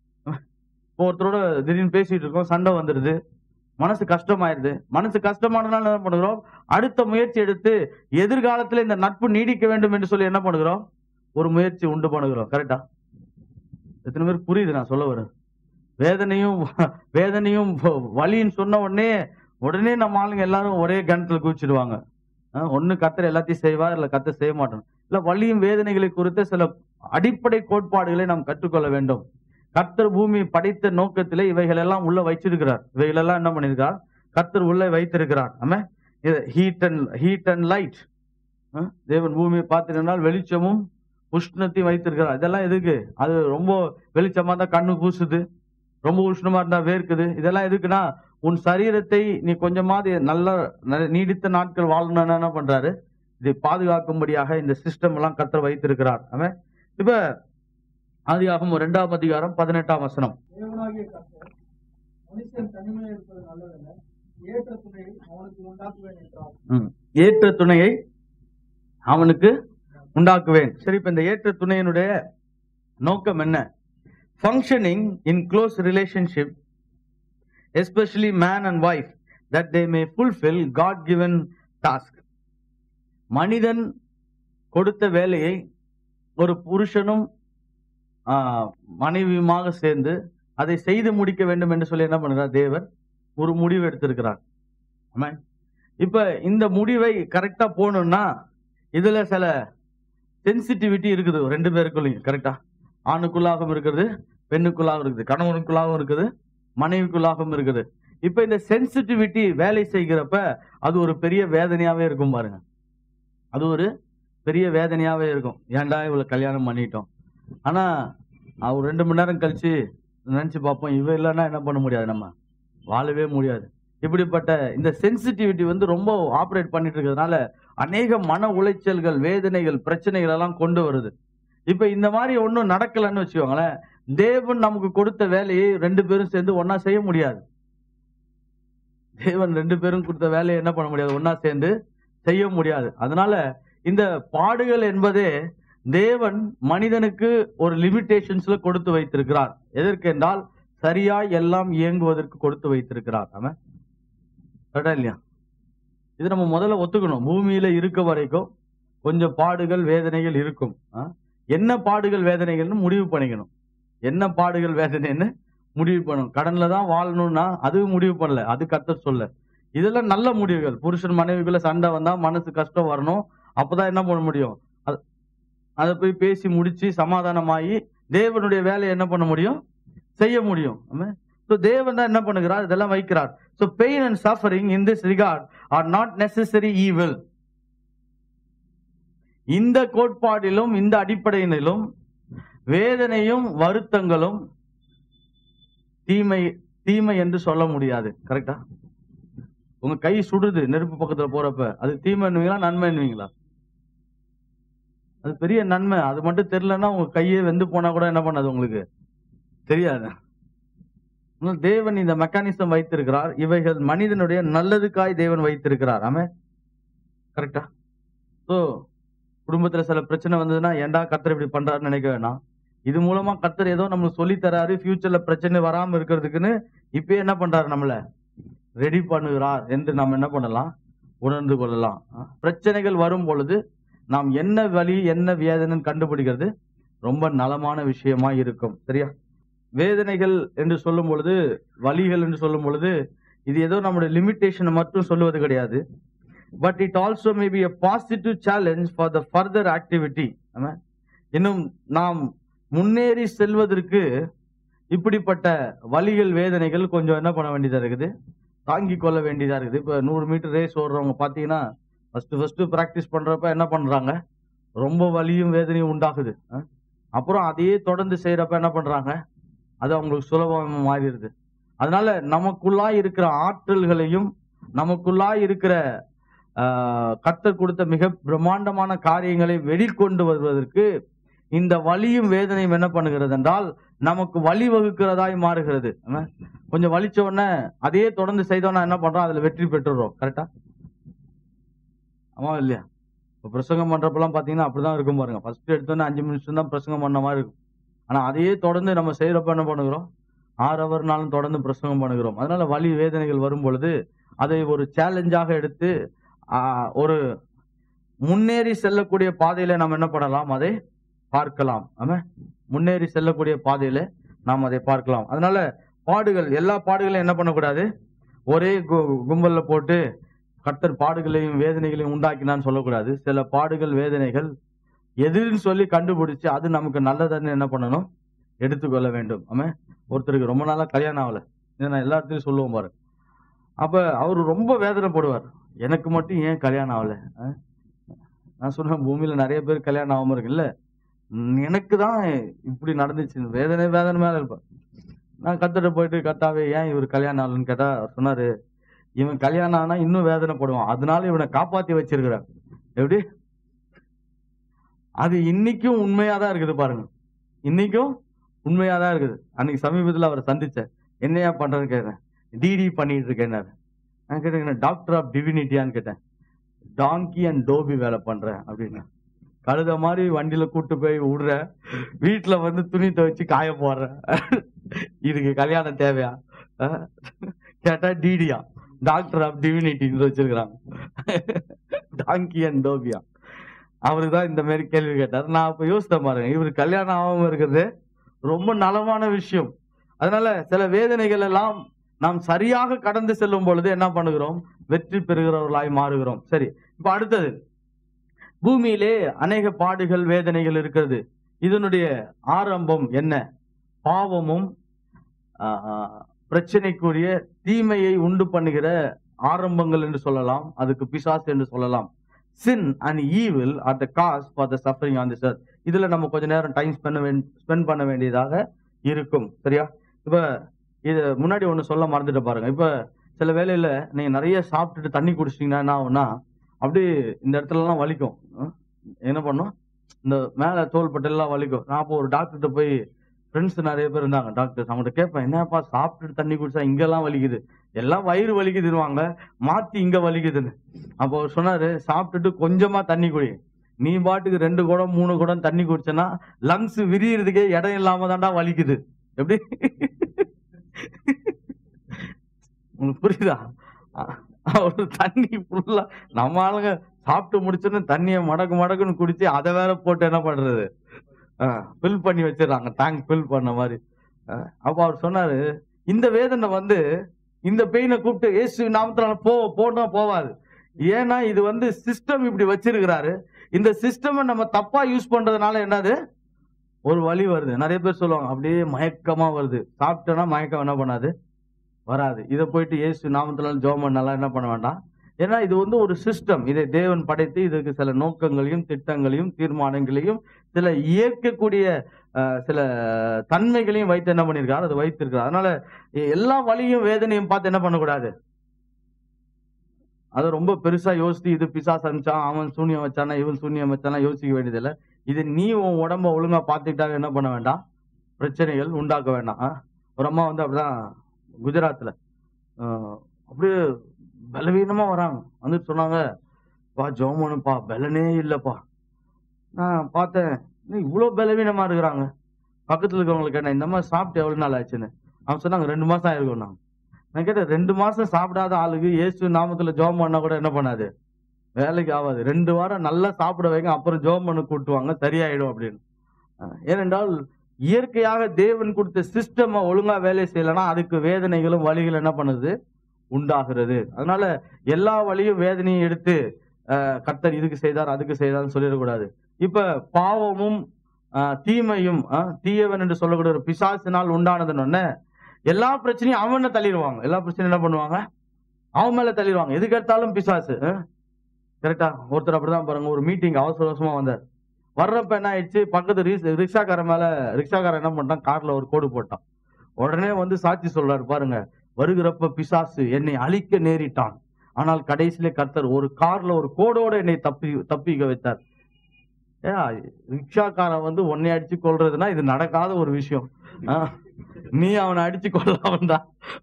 இப்போ ஒருத்தரோட திடீர்னு பேசிட்டு இருக்கோம் சண்டை வந்துடுது மனசு கஷ்டமாயிருது மனசு கஷ்டமானதுனால என்ன பண்ணுகிறோம் அடுத்த முயற்சி எடுத்து எதிர்காலத்துல இந்த நட்பு நீடிக்க வேண்டும் என்று சொல்லி என்ன பண்ணுகிறோம் ஒரு முயற்சி உண்டு பண்ணுகிறோம் கரெக்டா எத்தனை பேர் புரியுது நான் சொல்ல வரேன் வேதனையும் வேதனையும் வலின்னு சொன்ன உடனே உடனே நம்ம ஆளுங்க எல்லாரும் ஒரே கணத்துல குதிச்சிடுவாங்க அஹ் ஒண்ணு கத்தர் எல்லாத்தையும் செய்வார் இல்ல கத்தர் செய்ய மாட்டோம் இல்ல வலியும் வேதனைகளை குறித்த சில அடிப்படை கோட்பாடுகளை நாம் கற்றுக்கொள்ள வேண்டும் கர்த்தர் பூமி படைத்த நோக்கத்திலே இவைகள் எல்லாம் உள்ள வச்சிருக்கிறார் இவைகள் எல்லாம் என்ன பண்ணிருக்கார் கர்த்தர் உள்ள வைத்திருக்கிறார் ஆமா heat and heat and light தேவன் பூமியை பார்த்திருந்தால் வெளிச்சமும் உஷ்ணத்தையும் வைத்திருக்கிறார் இதெல்லாம் எதுக்கு அது ரொம்ப வெளிச்சமா இருந்தா கண்ணு கூசுது ரொம்ப உஷ்ணமா இருந்தா வேர்க்குது இதெல்லாம் எதுக்குன்னா உன் சரீரத்தை நீ கொஞ்சமாவது நல்ல நல்ல நீடித்த நாட்கள் வாழணும்னு என்ன பண்றாரு இதை பாதுகாக்கும்படியாக இந்த சிஸ்டம் எல்லாம் கத்தர் வைத்திருக்கிறார் அவன் இப்ப ஆதியாகமம் இரண்டாம் அதிகாரம் பதினெட்டாம் வசனம் தேவனாகிய கர்த்தர் மனுஷன் தனிமையாக இருப்பது நல்லதல்ல ஏற்ற துணையை அவனுக்கு உண்டாக்குவேன் என்றார் ம். ஏற்ற துணையை அவனுக்கு உண்டாக்குவேன் சரி இப்ப இந்த ஏற்ற துணையினுடைய நோக்கம் என்ன functioning in close relationship especially man and wife that they may fulfil God given task மனிதன் கொடுத்த வேலையை ஒரு புருஷனும் ஆ, மனைவியுமாக சேர்ந்து அதை செய்து முடிக்க வேண்டும் என்று சொல்லி என்ன பண்ணுறார் தேவன் ஒரு முடிவு எடுத்திருக்கிறார் ஆமென். இப்ப இந்த முடிவை கரெக்டா போகணும்னா இதுல சில சென்சிட்டிவிட்டி இருக்குது ரெண்டு பேருக்குள்ளயும் கரெக்டா ஆணுக்குள்ளாகவும் இருக்குது பெண்ணுக்குள்ளாகவும் இருக்குது கணவனுக்குள்ளாகவும் இருக்குது மனைவிக்குள்ளாகவும் இருக்குது இப்ப இந்த சென்சிட்டிவிட்டி வேலை செய்கிறப்ப அது ஒரு பெரிய வேதனையாவே இருக்கும் பாருங்க அது ஒரு பெரிய வேதனையாவே இருக்கும் ஏன்டா இவ்வளவு கல்யாணம் பண்ணிட்டோம் ஆனா அவர் ரெண்டு மணி நேரம் கழிச்சு நினைச்சு பார்ப்போம் இவ இல்லைன்னா என்ன பண்ண முடியாது நம்ம வாழவே முடியாது இப்படிப்பட்ட இந்த சென்சிட்டிவிட்டி வந்து ரொம்ப ஆப்ரேட் பண்ணிட்டு இருக்கிறதுனால அநேக மன உளைச்சல்கள் வேதனைகள் பிரச்சனைகள் எல்லாம் கொண்டு வருது இப்ப இந்த மாதிரி ஒண்ணும் நடக்கலன்னு வச்சுக்கோங்களேன் தேவன் நமக்கு கொடுத்த வேலையை ரெண்டு பேரும் சேர்ந்து ஒண்ணா செய்ய முடியாது தேவன் ரெண்டு பேரும் கொடுத்த வேலையை என்ன பண்ண முடியாது ஒண்ணா சேர்ந்து செய்ய முடியாது அதனால இந்த பாடுகள் என்பதே தேவன் மனிதனுக்கு ஒரு லிமிடேஷன்ஸ்ல கொடுத்து வைத்திருக்கிறார் எதற்கு என்றால் சரியாய் எல்லாம் இயங்குவதற்கு கொடுத்து வைத்திருக்கிறார் அவன் கரெக்டா இல்லையா இது நம்ம முதல்ல ஒத்துக்கணும் பூமியில இருக்க வரைக்கும் கொஞ்சம் பாடுகள் வேதனைகள் இருக்கும் ஆ? என்ன பாடுகள் வேதனைகள்னு முடிவு பண்ணிக்கணும் என்ன பாடுகள் வேதனைன்னு முடிவு பண்ணணும் கடன்ல தான் வாழணும்னா அது முடிவு பண்ணல அது கத்தர் சொல்ல இதெல்லாம் நல்ல முடிவுகள் புருஷன் மனைவிக்குள்ள சண்டை வந்தா மனசு கஷ்டம் வரணும் அப்பதான் என்ன பண்ண முடியும் அது- அதை போய் பேசி முடிச்சு சமாதானமாகி தேவனுடைய வேலையை என்ன பண்ண முடியும் செய்ய முடியும் ஸோ தேவன் தான் என்ன பண்ணுகிறார் இதெல்லாம் வைக்கிறார் so pain and suffering in this regard are not necessary evil இந்த கோட்பாடிலும் இந்த அடிப்படையிலும் வேதனையும் வருத்தங்களும் தீமை தீமை என்று சொல்ல முடியாது கரெக்டா உங்க கை சுடுது நெருப்பு பக்கத்துல போறப்ப அது தீமைன்னுவீங்களா நன்மைன்னுவீங்களா அது பெரிய நன்மை அது மட்டும் தெரியலன்னா உங்க கையே வெந்து போனா கூட என்ன பண்ணாது உங்களுக்கு தெரியாது ஆனால் தேவன் இந்த மெக்கானிசம் வைத்திருக்கிறார் இவைகள் மனிதனுடைய நல்லதுக்காய் தேவன் வைத்திருக்கிறார் ஆமே கரெக்டா ஸோ குடும்பத்துல சில பிரச்சனை வந்ததுன்னா ஏன்டா கத்தர் இப்படி பண்றாருன்னு நினைக்க வேணாம் இது மூலமா கத்தர் ஏதோ நம்மளுக்கு சொல்லி தராரு ஃபியூச்சர்ல பிரச்சனை வராம இருக்கிறதுக்குன்னு இப்பயே என்ன பண்றாரு நம்மள ரெடி பண்ணுகிறார் என்று நாம் என்ன பண்ணலாம் உணர்ந்து கொள்ளலாம் அஹ் பிரச்சனைகள் வரும் பொழுது நாம் என்ன வழி என்ன வேதனைன்னு கண்டுபிடிக்கிறது ரொம்ப நலமான விஷயமா இருக்கும் சரியா வேதனைகள் என்று சொல்லும் பொழுது வலிகள் என்று சொல்லும் பொழுது இது ஏதோ நம்முடைய லிமிட்டேஷனை மட்டும் சொல்லுவது கிடையாது but it also may be a positive challenge for the further activity இன்னும் நாம் முன்னேறி செல்வதற்கு இப்படிப்பட்ட வலிகள் வேதனைகள் கொஞ்சம் என்ன பண்ண வேண்டியதா இருக்குது தாங்கிக் கொள்ள வேண்டியதா இருக்குது இப்ப நூறு மீட்டர் ரேஸ் ஓடுறவங்க பாத்தீங்கன்னா ஃபர்ஸ்ட் ஃபர்ஸ்ட் பிராக்டிஸ் பண்றப்ப என்ன பண்றாங்க ரொம்ப வலியும் வேதனையும் உண்டாகுது அஹ். அப்புறம் அதையே தொடர்ந்து செய்யறப்ப என்ன பண்றாங்க அது அவங்களுக்கு சுலபமா மாறிடுது அதனால நமக்குள்ளாய் இருக்கிற ஆற்றல்களையும் நமக்குள்ளாய் இருக்கிற ஆஹ், கர்த்தர் கொடுத்த மிக பிரம்மாண்டமான காரியங்களை வெளிக்கொண்டு வருவதற்கு இந்த வலியும் வேதனையும் என்ன பண்ணுகிறது என்றால் நமக்கு வழி வகுக்கிறதாய் மாறுகிறது ஆமா? கொஞ்சம் வலிச்ச உடனே அதையே தொடர்ந்து செய்தோம்னா என்ன பண்றோம் அதுல வெற்றி பெற்றுறோம் கரெக்டா ஆமா இல்லையா இப்போ பிரசங்கம் பண்றப்பெல்லாம் பாத்தீங்கன்னா அப்படிதான் இருக்கும் பாருங்க ஃபர்ஸ்ட் எடுத்தோன்னே அஞ்சு நிமிஷம் தான் பிரசங்கம் பண்ண மாதிரி இருக்கும் ஆனா அதையே தொடர்ந்து நம்ம செய்யறப்ப என்ன பண்ணுகிறோம் ஆறு ஹவர் நாளும் தொடர்ந்து பிரசங்கம் பண்ணுகிறோம் அதனால வலி வேதனைகள் வரும் பொழுது அதை ஒரு சேலஞ்சாக எடுத்து ஆஹ், ஒரு முன்னேறி செல்லக்கூடிய பாதையில நாம் என்ன பண்ணலாம் அதை பார்க்கலாம் ஆமா முன்னேறி செல்லக்கூடிய பாதையில நாம் அதை பார்க்கலாம் அதனால பாடுகள் எல்லா பாடுகளையும் என்ன பண்ணக்கூடாது ஒரே கு- கும்பல்ல போட்டு கர்த்தர் பாடுகளையும் வேதனைகளையும் உண்டாக்கினான்னு சொல்லக்கூடாது சில பாடுகள் வேதனைகள் எதுன்னு சொல்லி கண்டுபிடிச்சு அது நமக்கு நல்லதுன்னு என்ன பண்ணணும் எடுத்துக்கொள்ள வேண்டும் ஆமா ஒருத்தருக்கு ரொம்ப நாளா கல்யாணம் ஆகல இதை நான் எல்லா இடத்துலயும் சொல்லுவோம் பாரு அப்ப அவர் ரொம்ப வேதனைப்படுவார் எனக்கு மட்டும் ஏன் கல்யாணம் ஆகல ஆ? நான் சொன்னேன் பூமியில நிறைய பேர் கல்யாணம் ஆகாம இருக்குல்ல எனக்கு தான் இப்படி நடந்துச்சு வேதனை வேதனை மேல இருப்பேன் நான் கத்துட்டு போயிட்டு கத்தாவே ஏன் இவர் கல்யாணம் ஆகலன்னு கேட்டா அவர் சொன்னாரு இவன் கல்யாணம் ஆனா இன்னும் வேதனைப்படுவான் அதனால இவனை காப்பாத்தி வச்சிருக்கிறார் எப்படி அது இன்னைக்கும் உண்மையா தான் இருக்குது பாருங்க இன்னைக்கும் உண்மையா தான் இருக்குது அன்னைக்கு சமீபத்துல அவரை சந்திச்சேன் என்னையா பண்றேன்னு கேட்டேன் டிடி பண்ணிட்டு இருக்கேன் நான் கேட்டேன் டாக்டர் ஆஃப் டிவினிட்டியான்னு கேட்டேன் டாங்கி அண்ட் டோபி வேலை பண்றேன் அப்படின்னு கழுத மாதிரி வண்டியில கூட்டு போய் விடுற வீட்டுல வந்து துணி துவைச்சு காய போடுற இதுக்கு கல்யாணம் தேவையா அஹ்? கேட்டா டிடியா டாக்டர் ஆஃப் டிவினிட்டின்னு வச்சிருக்கிறாங்க டாங்கி அண்ட் டோபியா அவருக்கு தான் இந்த மாதிரி கேள்வி கேட்டார் நான் அப்ப யோசித்தேன் பாருங்க இவர் கல்யாணம் ஆகாம இருக்கிறது ரொம்ப நலமான விஷயம் அதனால சில வேதனைகள் எல்லாம் நாம் சரியாக கடந்து செல்லும் பொழுது என்ன பண்ணுகிறோம் வெற்றி பெறுகிறவர்களாய் மாறுகிறோம் சரி இப்ப அடுத்தது பூமியிலே அநேக பாடுகள் வேதனைகள் இருக்கிறது இதனுடைய ஆரம்பம் என்ன பாவமும் ஆஹ், பிரச்சனைக்குரிய தீமையை உண்டு பண்ணுகிற ஆரம்பங்கள் என்று சொல்லலாம் அதுக்கு பிசாசு என்று சொல்லலாம் sin and evil are the cause for the suffering on this earth இதுல நம்ம கொஞ்ச நேரம் டைம் ஸ்பெண்ட் ஸ்பெண்ட் பண்ண வேண்டியதாக இருக்கும் சரியா இப்ப இது முன்னாடி ஒண்ணு சொல்ல மறந்துட்டு பாருங்க இப்ப சில வேளையில நீங்க நிறைய சாப்பிட்டுட்டு தண்ணி குடிச்சிட்டீங்கன்னா என்ன ஆகும்னா அப்படியே இந்த இடத்துல எல்லாம் வலிக்கும் அஹ் என்ன பண்ணும் இந்த மேல தோள்பட்டெல்லாம் வலிக்கும் நான் அப்போ ஒரு டாக்டர்கிட்ட போய் ஃப்ரெண்ட்ஸ் நிறைய பேர் இருந்தாங்க டாக்டர்ஸ் அவங்ககிட்ட கேட்பேன் என்னப்பா சாப்பிட்டுட்டு தண்ணி குடிச்சா இங்கெல்லாம் வலிக்குது எல்லாம் வயிறு வலிக்குதுன்னுவாங்க மாத்தி இங்க வலிக்குதுன்னு அப்போ அவர் சொன்னாரு சாப்பிட்டுட்டு கொஞ்சமா தண்ணி குடி நீ பாட்டுக்கு ரெண்டு குடம் மூணு குடம் தண்ணி குடிச்சனா லங்ஸ் விரியறதுக்கே இடம் இல்லாம தான்டா வலிக்குது எப்படி உங்களுக்கு புரியுதா அ- அவரு தண்ணி ஃபுல்லா நம்ம ஆளுங்க சாப்பிட்டு முடிச்சோன்னு தண்ணியை மடக்கு மடக்குன்னு குடிச்சு அதை வேற போட்டு என்ன பண்றது ஃபில் பண்ணி வச்சிடறாங்க டேங்க் ஃபில் பண்ண மாதிரி அஹ், அப்ப அவர் சொன்னாரு இந்த வேதனை வந்து இந்த பெயினை கூப்பிட்டு ஏசு நாமத்துல போ போனா போவாது ஏன்னா இது வந்து சிஸ்டம் இப்படி வச்சிருக்கிறாரு இந்த சிஸ்டம் நம்ம தப்பா யூஸ் பண்றதுனால என்னது ஒரு வலி வருது நிறைய பேர் சொல்லுவாங்க அப்படியே மயக்கமா வருது சாப்பிட்டோன்னா மயக்கம் என்ன பண்ணாது வராது இதை போயிட்டு இயேசு நாமத்துல ஜோம் பண்ணலாம் என்ன பண்ண வேண்டாம் ஏன்னா இது வந்து ஒரு சிஸ்டம் இதை தேவன் படைத்து இதுக்கு சில நோக்கங்களையும் திட்டங்களையும் தீர்மானங்களையும் சில இயக்கக்கூடிய அஹ், சில தன்மைகளையும் வைத்து என்ன பண்ணியிருக்காரு அதை வைத்திருக்காரு அதனால எ- எல்லா வலியும் வேதனையும் பார்த்து என்ன பண்ணக்கூடாது அதை ரொம்ப பெருசா யோசித்து இது பிசாசு அனுப்பிச்சான் அவன் சூனியம் வச்சானா இவன் சூனியம் வச்சானா யோசிக்க வேண்டியதில்லை இது நீ உன் உடம்ப ஒழுங்கா பார்த்துக்கிட்டாக என்ன பண்ண வேண்டாம் பிரச்சனைகள் உண்டாக்க வேண்டாம் ஆ? ஒரு அம்மா வந்து அப்படிதான் குஜராத்ல ஆஹ், அப்படியே பலவீனமா வராங்க வந்து சொன்னாங்க பா ஜோமனுப்பா பலனே இல்லப்பா நான் பார்த்தேன் என்ன இவ்வளவு பலவீனமா இருக்கிறாங்க பக்கத்துல இருக்கவங்களுக்கு கேட்டேன் இந்த மாதிரி சாப்பிட்டு எவ்வளவு நாள் ஆச்சுன்னு அவங்க சொன்னாங்க ரெண்டு மாசம் ஆயிருக்கும் நான் நான் கேட்டேன் ரெண்டு மாசம் சாப்பிடாத ஆளுக்கு இயேசு நாமத்துல ஜோம் பண்ணா கூட என்ன பண்ணாது வேலைக்கு ஆகாது ரெண்டு வாரம் நல்லா சாப்பிட வைங்க அப்புறம் ஜோம் பண்ண கூட்டுவாங்க சரியாயிடும் அப்படின்னு அஹ் ஏனென்றால் இயற்கையாக தேவன் கொடுத்த சிஸ்டம் ஒழுங்கா வேலை செய்யலைன்னா அதுக்கு வேதனைகளும் வலிகள் என்ன பண்ணுது உண்டாகிறது அதனால எல்லா வழியும் வேதனையும் எடுத்து அஹ், கர்த்தர் இதுக்கு செய்தார் அதுக்கு செய்தார்னு சொல்லிடக்கூடாது இப்ப பாவமும் அஹ், தீமையும் அஹ், தீயவன் என்று சொல்லக்கூடிய ஒரு பிசாசினால் உண்டானதுன்னு எல்லா பிரச்சனையும் அவனை தள்ளிடுவாங்க எல்லா பிரச்சனையும் என்ன பண்ணுவாங்க அவன் மேல தள்ளிடுவாங்க எதுக்கு எடுத்தாலும் பிசாசு கரெக்டா ஒருத்தர் அப்படிதான் பாருங்க ஒரு மீட்டிங் அவசர அவசரமா வந்தார் வர்றப்ப என்ன ஆயிடுச்சு பக்கத்து ரீஸ்- ரிக்ஷாக்காரன் மேல ரிக்ஷாக்காரன் என்ன பண்ணிட்டான் கார்ல ஒரு கோடு போட்டான் உடனே வந்து சாட்சி சொல்றாரு பாருங்க வருகிறப்ப பிசாசு என்னை அழிக்க நேரிட்டான் ஆனால் கடைசியில கர்த்தர் ஒரு கார்ல ஒரு கோடோட என்னை தப்பி தப்பிக்க வைத்தார் ஏ ரிக்ஷாக்காரன் வந்து உன்னை அடிச்சு கொள்றதுன்னா இது நடக்காத ஒரு விஷயம் ஆ, நீ அவனை அடிச்சு கொள்ள வந்தா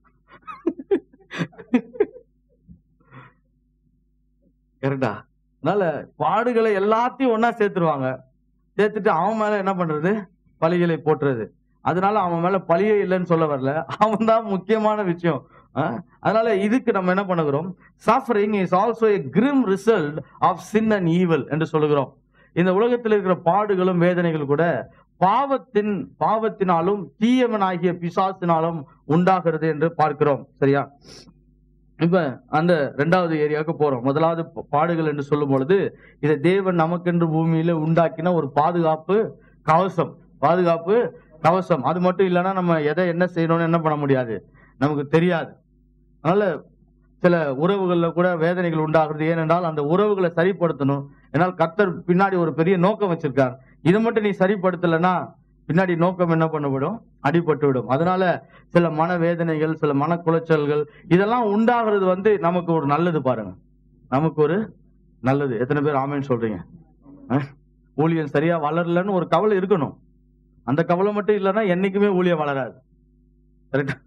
கரெக்டா அதனால பாடுகளை எல்லாத்தையும் ஒண்ணா சேர்த்துருவாங்க சேர்த்துட்டு அவன் மேல என்ன பண்றது பழிகளை போட்டுறது அதனால அவன் மேல பழியே இல்லைன்னு சொல்ல வரல அவன் தான் முக்கியமான விஷயம் ஆ? அதனால இதுக்கு நம்ம என்ன பண்ணுகிறோம் suffering is also a grim result of sin and evil என்று சொல்லுகிறோம் இந்த உலகத்தில் இருக்கிற பாடுகளும் வேதனைகள் கூட பாவத்தின் பாவத்தினாலும் தீயவனாகிய பிசாசினாலும் உண்டாகிறது என்று பார்க்கிறோம் சரியா இப்ப அந்த ரெண்டாவது ஏரியாவுக்கு போறோம் முதலாவது ப- பாடுகள் என்று சொல்லும் பொழுது இதை தேவன் நமக்கென்று பூமியில உண்டாக்கின ஒரு பாதுகாப்பு கவசம் பாதுகாப்பு கவசம் அது மட்டும் இல்லைன்னா நம்ம எதை என்ன செய்யணும்னு என்ன பண்ண முடியாது நமக்கு தெரியாது அதனால சில உறவுகள்ல கூட வேதனைகள் உண்டாகிறது ஏனென்றால் அந்த உறவுகளை சரிப்படுத்தணும் ஏன்னால் கர்த்தர் பின்னாடி ஒரு பெரிய நோக்கம் வச்சிருக்கார் இதை மட்டும் நீ சரிப்படுத்தலைன்னா பின்னாடி நோக்கம் என்ன பண்ணப்படும் அடிபட்டு விடும் அதனால சில மன வேதனைகள் சில மன குலைச்சல்கள் இதெல்லாம் உண்டாகிறது வந்து நமக்கு ஒரு நல்லது பாருங்க நமக்கு ஒரு நல்லது எத்தனை பேர் ஆமேன்னு சொல்றீங்க அஹ்? ஊழியம் சரியா வளரலன்னு ஒரு கவலை இருக்கணும் அந்த கவலை மட்டும் இல்லைன்னா என்னைக்குமே ஊழியம் வளராது கரெக்டா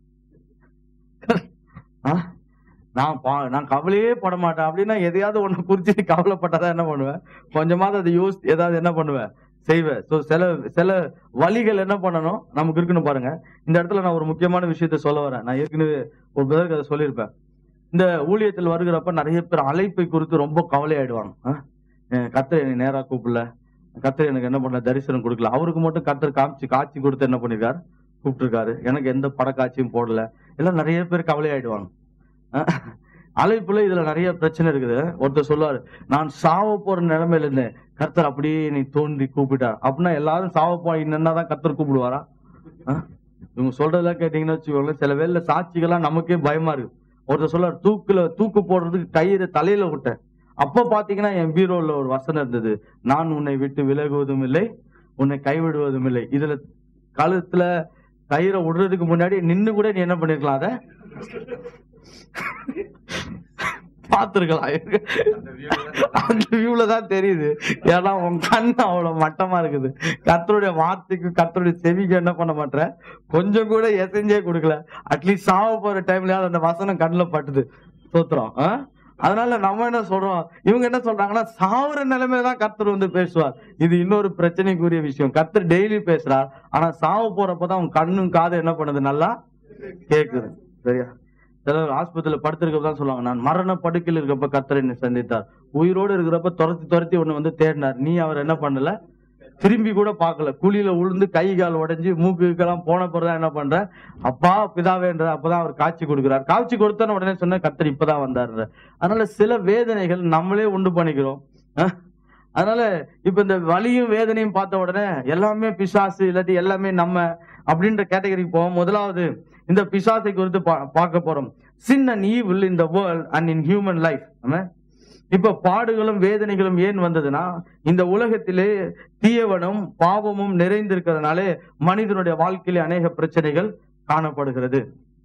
நான் பா- நான் கவலையே பட மாட்டேன் அப்படின்னா எதையாவது ஒண்ணு குறிச்சு கவலைப்பட்டாதான் என்ன பண்ணுவேன் கொஞ்சமாவது அதை யூஸ் ஏதாவது என்ன பண்ணுவேன் செய்வேன் ஸோ சில சில வழிகள் என்ன பண்ணணும் நமக்கு இருக்குன்னு பாருங்க இந்த இடத்துல நான் ஒரு முக்கியமான விஷயத்த சொல்ல வரேன் நான் ஏற்கனவே ஒரு பேருக்கு அதை சொல்லியிருப்பேன் இந்த ஊழியத்தில் வருகிறப்ப நிறைய பேர் அழைப்பை குறித்து ரொம்ப கவலையாயிடுவாங்க அஹ், அஹ் கர்த்தர் என்னை நேரா கூப்பிடல கர்த்தர் எனக்கு என்ன பண்ணல தரிசனம் கொடுக்கல அவருக்கு மட்டும் கர்த்தர் காமிச்சு காட்சி கொடுத்து என்ன பண்ணிருக்காரு கூப்பிட்டுருக்காரு எனக்கு எந்த படக்காட்சியும் போடல எல்லாம் நிறைய பேர் கவலையாயிடுவாங்க அஹ், அழைப்புல இதுல நிறைய பிரச்சனை இருக்குது ஒருத்தர் சொல்லுவாரு நான் சாவ போற நிலைமையில இருந்தேன் கர்த்தர் அப்படியே நீ தோன்றி கூப்பிட்டார் அப்படின்னா எல்லாரும் சாவ போயின்னா தான் கர்த்தர் கூப்பிடுவாரா அஹ்? இவங்க சொல்றதெல்லாம் கேட்டீங்கன்னு வச்சுக்கோங்களேன் சில வேலை சாட்சிகள்லாம் நமக்கே பயமா இருக்கு ஒருத்தர் சொல்றாரு தூக்குல தூக்கு போடுறதுக்கு கயிறு தலையில விட்டேன் அப்ப பாத்தீங்கன்னா என் பீரோல ஒரு வசனம் இருந்தது நான் உன்னை விட்டு விலகுவதும் இல்லை உன்னை கைவிடுவதும் இல்லை இதுல கழுத்துல கயிறை விடுறதுக்கு முன்னாடி நின்னு கூட நீ என்ன பண்ணிருக்கலாம் அத பார்த்திருக்கலாம் அந்த வியூல தான் தெரியுது ஏன்னா உன் கண் அவ்வளவு மட்டமா இருக்குது கத்தருடைய வார்த்தைக்கு கத்தருடைய செவிக்கு என்ன பண்ண மாட்டேற கொஞ்சம் கூட எசைஞ்சே கொடுக்கல அட்லீஸ்ட் சாவ போற டைம்ல அந்த வசனம் கண்ணுல பட்டுது சோத்துறோம் ஆ? அதனால நம்ம என்ன சொல்றோம் இவங்க என்ன சொல்றாங்கன்னா சாவுற நிலைமையில தான் கர்த்தர் வந்து பேசுவார் இது இன்னொரு பிரச்சனைக்குரிய விஷயம் கர்த்தர் டெய்லி பேசுறார் ஆனா சாவ போறப்பதான் உன் கண்ணும் காது என்ன பண்ணுது நல்லா கேக்குது சரியா சிலர் ஆஸ்பத்திரியில படுத்திருக்கப்ப தான் சொல்லுவாங்க நான் மரண படுக்கையில் இருக்கப்ப கர்த்தர் என்னை சந்தித்தார் உயிரோடு இருக்கிறப்ப துரத்தி துரத்தி ஒண்ணு வந்து தேடினார் நீ அவர் என்ன பண்ணல திரும்பி கூட பார்க்கல குழியில உளுந்து கை கால் உடைஞ்சு மூக்குக்கெல்லாம் போன பிறகுதான் என்ன பண்ற அப்பா பிதாவேன்ற அப்பதான் அவர் காட்சி கொடுக்கிறார் காட்சி கொடுத்தன உடனே சொன்ன கர்த்தர் இப்பதான் வந்தாரு அதனால சில வேதனைகள் நம்மளே உண்டு பண்ணிக்கிறோம் அஹ்? அதனால இப்ப இந்த வலியும் வேதனையும் பார்த்த உடனே எல்லாமே பிசாசு இல்லாட்டி எல்லாமே நம்ம அப்படின்ற கேட்டகரிக்கு போவோம் முதலாவது இந்த பிசாசை குறித்து பா- பார்க்க போறோம் sin and evil in the world and in human life இப்ப பாடுகளும் வேதனைகளும் ஏன் வந்ததுன்னா இந்த உலகத்திலே தீயவனும் பாவமும் நிறைந்திருக்கிறதுனாலே மனிதனுடைய வாழ்க்கையில அநேக பிரச்சனைகள் காணப்படுகிறது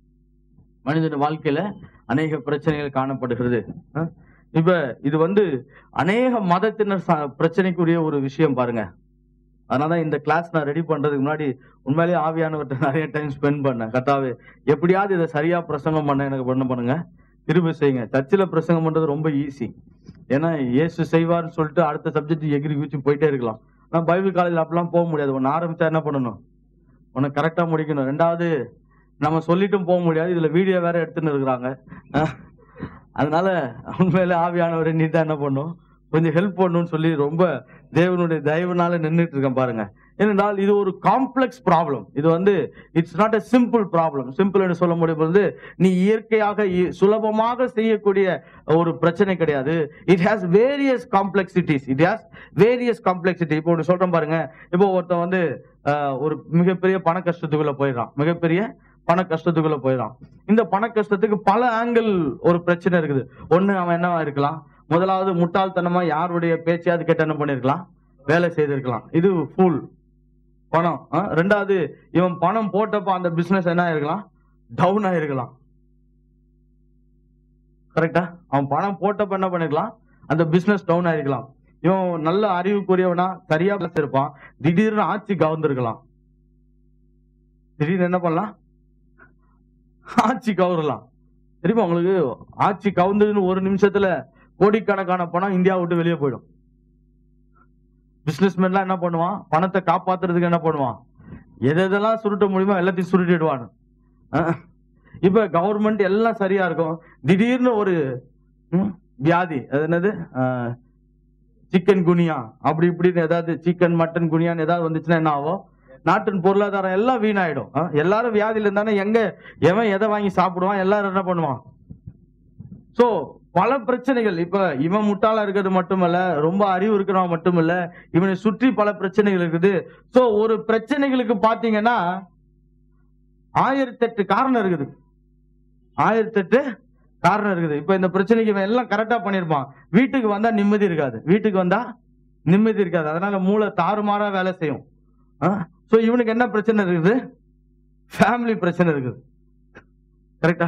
மனிதனுடைய வாழ்க்கையில அநேக பிரச்சனைகள் காணப்படுகிறது அஹ்? இப்ப இது வந்து அநேக மதத்தினர் ச- பிரச்சனைக்குரிய ஒரு விஷயம் பாருங்க அதனாலதான் இந்த கிளாஸ் நான் ரெடி பண்றதுக்கு முன்னாடி உண்மையிலேயே ஆவியானவர்கிட்ட நிறைய டைம் ஸ்பெண்ட் பண்ணேன் கத்தாவே எப்படியாவது இதை சரியா பிரசங்கம் பண்ண எனக்கு பண்ண பண்ணுங்க திரும்ப செய்யுங்க சர்ச்சில் பிரசங்கம் பண்றது ரொம்ப ஈஸி ஏன்னா இயேசு செய்வார்னு சொல்லிட்டு அடுத்த சப்ஜெக்ட் எகிரி குச்சி போயிட்டே இருக்கலாம் ஆனா பைபிள் காலேஜில் அப்படிலாம் போக முடியாது ஒன்னு ஆரம்பிச்சா என்ன பண்ணணும் உன்னை கரெக்டா முடிக்கணும் ரெண்டாவது நம்ம சொல்லிட்டும் போக முடியாது இதுல வீடியோ வேற எடுத்துன்னு இருக்கிறாங்க அஹ், அதனால உண்மையில ஆவியானவர் நீ தான் என்ன பண்ணும் கொஞ்சம் ஹெல்ப் பண்ணணும்னு சொல்லி ரொம்ப தேவனுடைய தயவுனால நின்றுட்டு இருக்கேன் பாருங்க ஏனென்றால் இது ஒரு காம்ப்ளெக்ஸ் ப்ராப்ளம் இது வந்து it's not a simple problem simple என்று சொல்ல முடியும் பொழுது நீ இயற்கையாக இ- சுலபமாக செய்யக்கூடிய ஒரு பிரச்சனை கிடையாது it has various complexities it has various complexity இப்போ ஒன்று சொல்றேன் பாருங்க இப்போ ஒருத்தன் வந்து அஹ், ஒரு மிகப்பெரிய பண கஷ்டத்துக்குள்ள போயிடுறான் மிகப்பெரிய பண கஷ்டத்துக்குள்ள போயிடறான் இந்த பண கஷ்டத்துக்கு பல ஆங்கிள் ஒரு பிரச்சனை இருக்குது ஒண்ணு அவன் என்னவா இருக்கலாம் முதலாவது முட்டாள்தனமா யாருடைய பேச்சையாவது கேட்டு என்ன பண்ணிருக்கலாம் வேலை செய்திருக்கலாம் இது ஃபுல் பணம் ஆ? ரெண்டாவது இவன் பணம் போட்டப்ப அந்த பிசினஸ் என்ன ஆயிருக்கலாம் டவுன் ஆயிருக்கலாம் கரெக்டா அவன் பணம் போட்டப்ப என்ன பண்ணிருக்கலாம் அந்த பிசினஸ் டவுன் ஆயிருக்கலாம் இவன் நல்ல அறிவுக்குரியவனா சரியா இருப்பான் திடீர்னு ஆட்சி கவர்ந்திருக்கலாம் திடீர்னு என்ன பண்ணலாம் ஆட்சி கவரலாம் தெரியுமா உங்களுக்கு ஆட்சி கவுந்ததுன்னு ஒரு நிமிஷத்துல கோடிக்கணக்கான பணம் இந்தியா விட்டு வெளியே போயிடும் பிசினஸ்மேன்லாம் என்ன பண்ணுவான் பணத்தை காப்பாத்துறதுக்கு என்ன பண்ணுவான் எது எதெல்லாம் சுருட்ட முடியுமோ எல்லாத்தையும் சுருட்டிடுவான் அஹ். இப்ப கவர்மெண்ட் எல்லாம் சரியா இருக்கும் திடீர்னு ஒரு ம், வியாதி அது என்னது சிக்கன் குனியா அப்படி இப்படின்னு ஏதாவது சிக்கன் மட்டன் குனியான்னு ஏதாவது வந்துச்சுன்னா என்ன ஆகும் நாட்டின் பொருளாதாரம் எல்லாம் வீணாயிடும் அஹ். எல்லாரும் வியாதியில இருந்தானே எங்க எவன் எதை வாங்கி சாப்பிடுவான் எல்லாரும் என்ன பண்ணுவான் சோ பல பிரச்சனைகள் இப்ப இவன் முட்டாளா இருக்கிறது மட்டுமல்ல ரொம்ப அறிவு இருக்கிறவன் மட்டுமல்ல இவனை சுற்றி பல பிரச்சனைகள் இருக்குது சோ ஒரு பிரச்சனைகளுக்கு பாத்தீங்கன்னா ஆயிரத்தெட்டு காரணம் இருக்குது ஆயிரத்தெட்டு காரணம் இருக்குது இப்ப இந்த பிரச்சனைக்கு இவன் எல்லாம் கரெக்டா பண்ணிருப்பான் வீட்டுக்கு வந்தா நிம்மதி இருக்காது வீட்டுக்கு வந்தா நிம்மதி இருக்காது அதனால மூளை தாறுமாறா வேலை செய்யும் சோ இவனுக்கு என்ன பிரச்சனை இருக்குது ஃபேமிலி பிரச்சனை இருக்குது கரெக்டா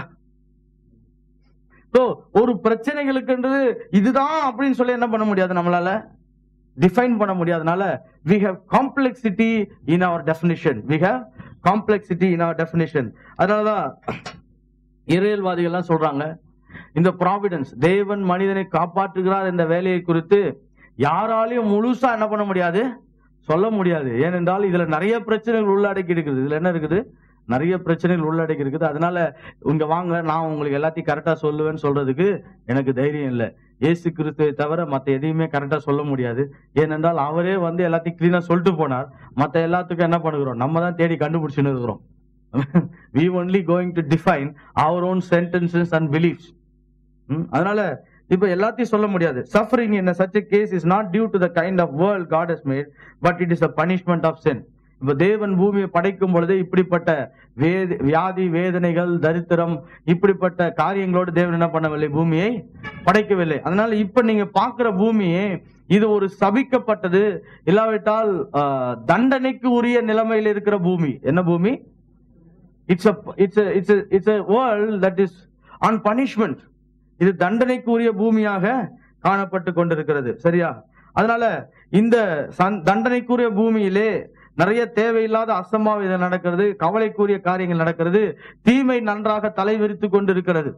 சோ ஒரு பிரச்சனைகளுக்குன்றது இதுதான் அப்படின்னு சொல்லி என்ன பண்ண முடியாது நம்மளால டிஃபைன் பண்ண முடியாதனால we have complexity in our definition we have complexity in our definition அதனாலதான் இறையல்வாதிகள் எல்லாம் சொல்றாங்க இந்த ப்ராவிடன்ஸ் தேவன் மனிதனை காப்பாற்றுகிறார் இந்த வேலையை குறித்து யாராலையும் முழுசா என்ன பண்ண முடியாது சொல்ல முடியாது ஏனென்றால் இதுல நிறைய பிரச்சனைகள் உள்ளடக்கி இருக்குது இதுல என்ன இருக்குது நிறைய பிரச்சனைகள் உள்ளடக்கி இருக்குது அதனால இங்க வாங்க நான் உங்களுக்கு எல்லாத்தையும் கரெக்டா சொல்லுவேன்னு சொல்றதுக்கு எனக்கு தைரியம் இல்லை இயேசு கிறிஸ்துவை தவிர மத்த எதையுமே கரெக்டா சொல்ல முடியாது ஏனென்றால் அவரே வந்து எல்லாத்தையும் கிளீனா சொல்லிட்டு போனார் மத்த எல்லாத்துக்கும் என்ன பண்ணுகிறோம் நம்ம தான் தேடி கண்டுபிடிச்சுன்னு இருக்கிறோம் we only going to define our own sentences and beliefs ம், அதனால இப்ப எல்லாத்தையும் சொல்ல முடியாது suffering in a such a case is not due to the kind of world God has made but it is a punishment of sin இப்ப தேவன் பூமியை படைக்கும் பொழுதே இப்படிப்பட்ட வேத வியாதி வேதனைகள் தரித்திரம் இப்படிப்பட்ட காரியங்களோடு தேவன் என்ன பண்ணவில்லை பூமியை படைக்கவில்லை அதனால இப்ப நீங்க பாக்குற பூமியே இது ஒரு சபிக்கப்பட்டது இல்லாவிட்டால் ஆஹ், தண்டனைக்கு உரிய நிலைமையில் இருக்கிற பூமி என்ன பூமி it's it's it's it's world that is on punishment இது தண்டனைக்கு உரிய பூமியாக காணப்பட்டு கொண்டிருக்கிறது சரியா அதனால இந்த சந்- தண்டனைக்குரிய பூமியிலே நிறைய தேவையில்லாத அசம்பாவிதம் நடக்கிறது கவலைக்குரிய காரியங்கள் நடக்கிறது தீமை நன்றாக தலைவிரித்து கொண்டிருக்கிறது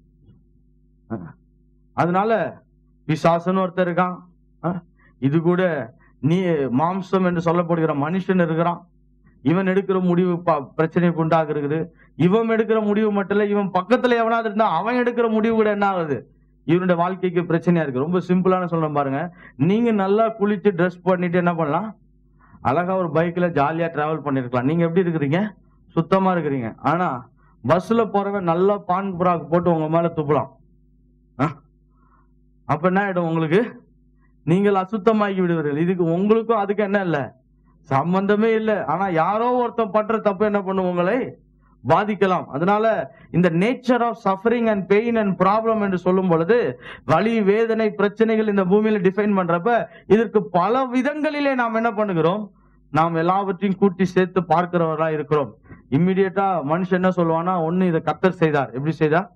அதனால பிசாசன் ஒருத்தர் இருக்கான் அஹ், இது கூட நீ மாம்சம் என்று சொல்லப்படுகிற மனுஷன் இருக்கிறான் இவன் எடுக்கிற முடிவு ப- பிரச்சனைக்கு உண்டாக இருக்குது இவன் எடுக்கிற முடிவு மட்டும் இல்ல இவன் பக்கத்துல எவனாவது இருந்தா அவன் எடுக்கிற முடிவு கூட என்ன ஆகுது இவனுடைய வாழ்க்கைக்கு பிரச்சனையா இருக்கு ரொம்ப சிம்பிளான சொல்றேன் பாருங்க நீங்க நல்லா குளிச்சு ட்ரெஸ் பண்ணிட்டு என்ன பண்ணலாம் அழகா ஒரு பைக்ல ஜாலியா டிராவல் பண்ணிருக்கலாம் நீங்க எப்படி இருக்கிறீங்க சுத்தமா இருக்கிறீங்க ஆனா பஸ்ல போறவன் நல்லா பான் புறாக் போட்டு உங்க மேல துப்பலாம் அஹ்? அப்ப என்ன ஆயிடும் உங்களுக்கு நீங்கள் அசுத்தமாக்கி விடுவீர்கள் இதுக்கு உங்களுக்கும் அதுக்கு என்ன இல்ல சம்பந்தமே இல்லை ஆனா யாரோ ஒருத்தன் பண்ற தப்பு என்ன பண்ணும் உங்களை பாதிக்கலாம் அதனால இந்த nature of suffering and pain and problem என்று சொல்லும் பொழுது வலி வேதனை பிரச்சனைகள் இந்த பூமியில டிஃபைன் பண்றப்ப இதற்கு பல விதங்களிலே நாம் என்ன பண்ணுகிறோம் நாம் எல்லாவற்றையும் கூட்டி சேர்த்து பார்க்கிறவர்களா இருக்கிறோம் இம்மிடியட்டா மனுஷன் என்ன சொல்லுவானா ஒண்ணு இதை கத்தர் செய்தார் எப்படி செய்தார்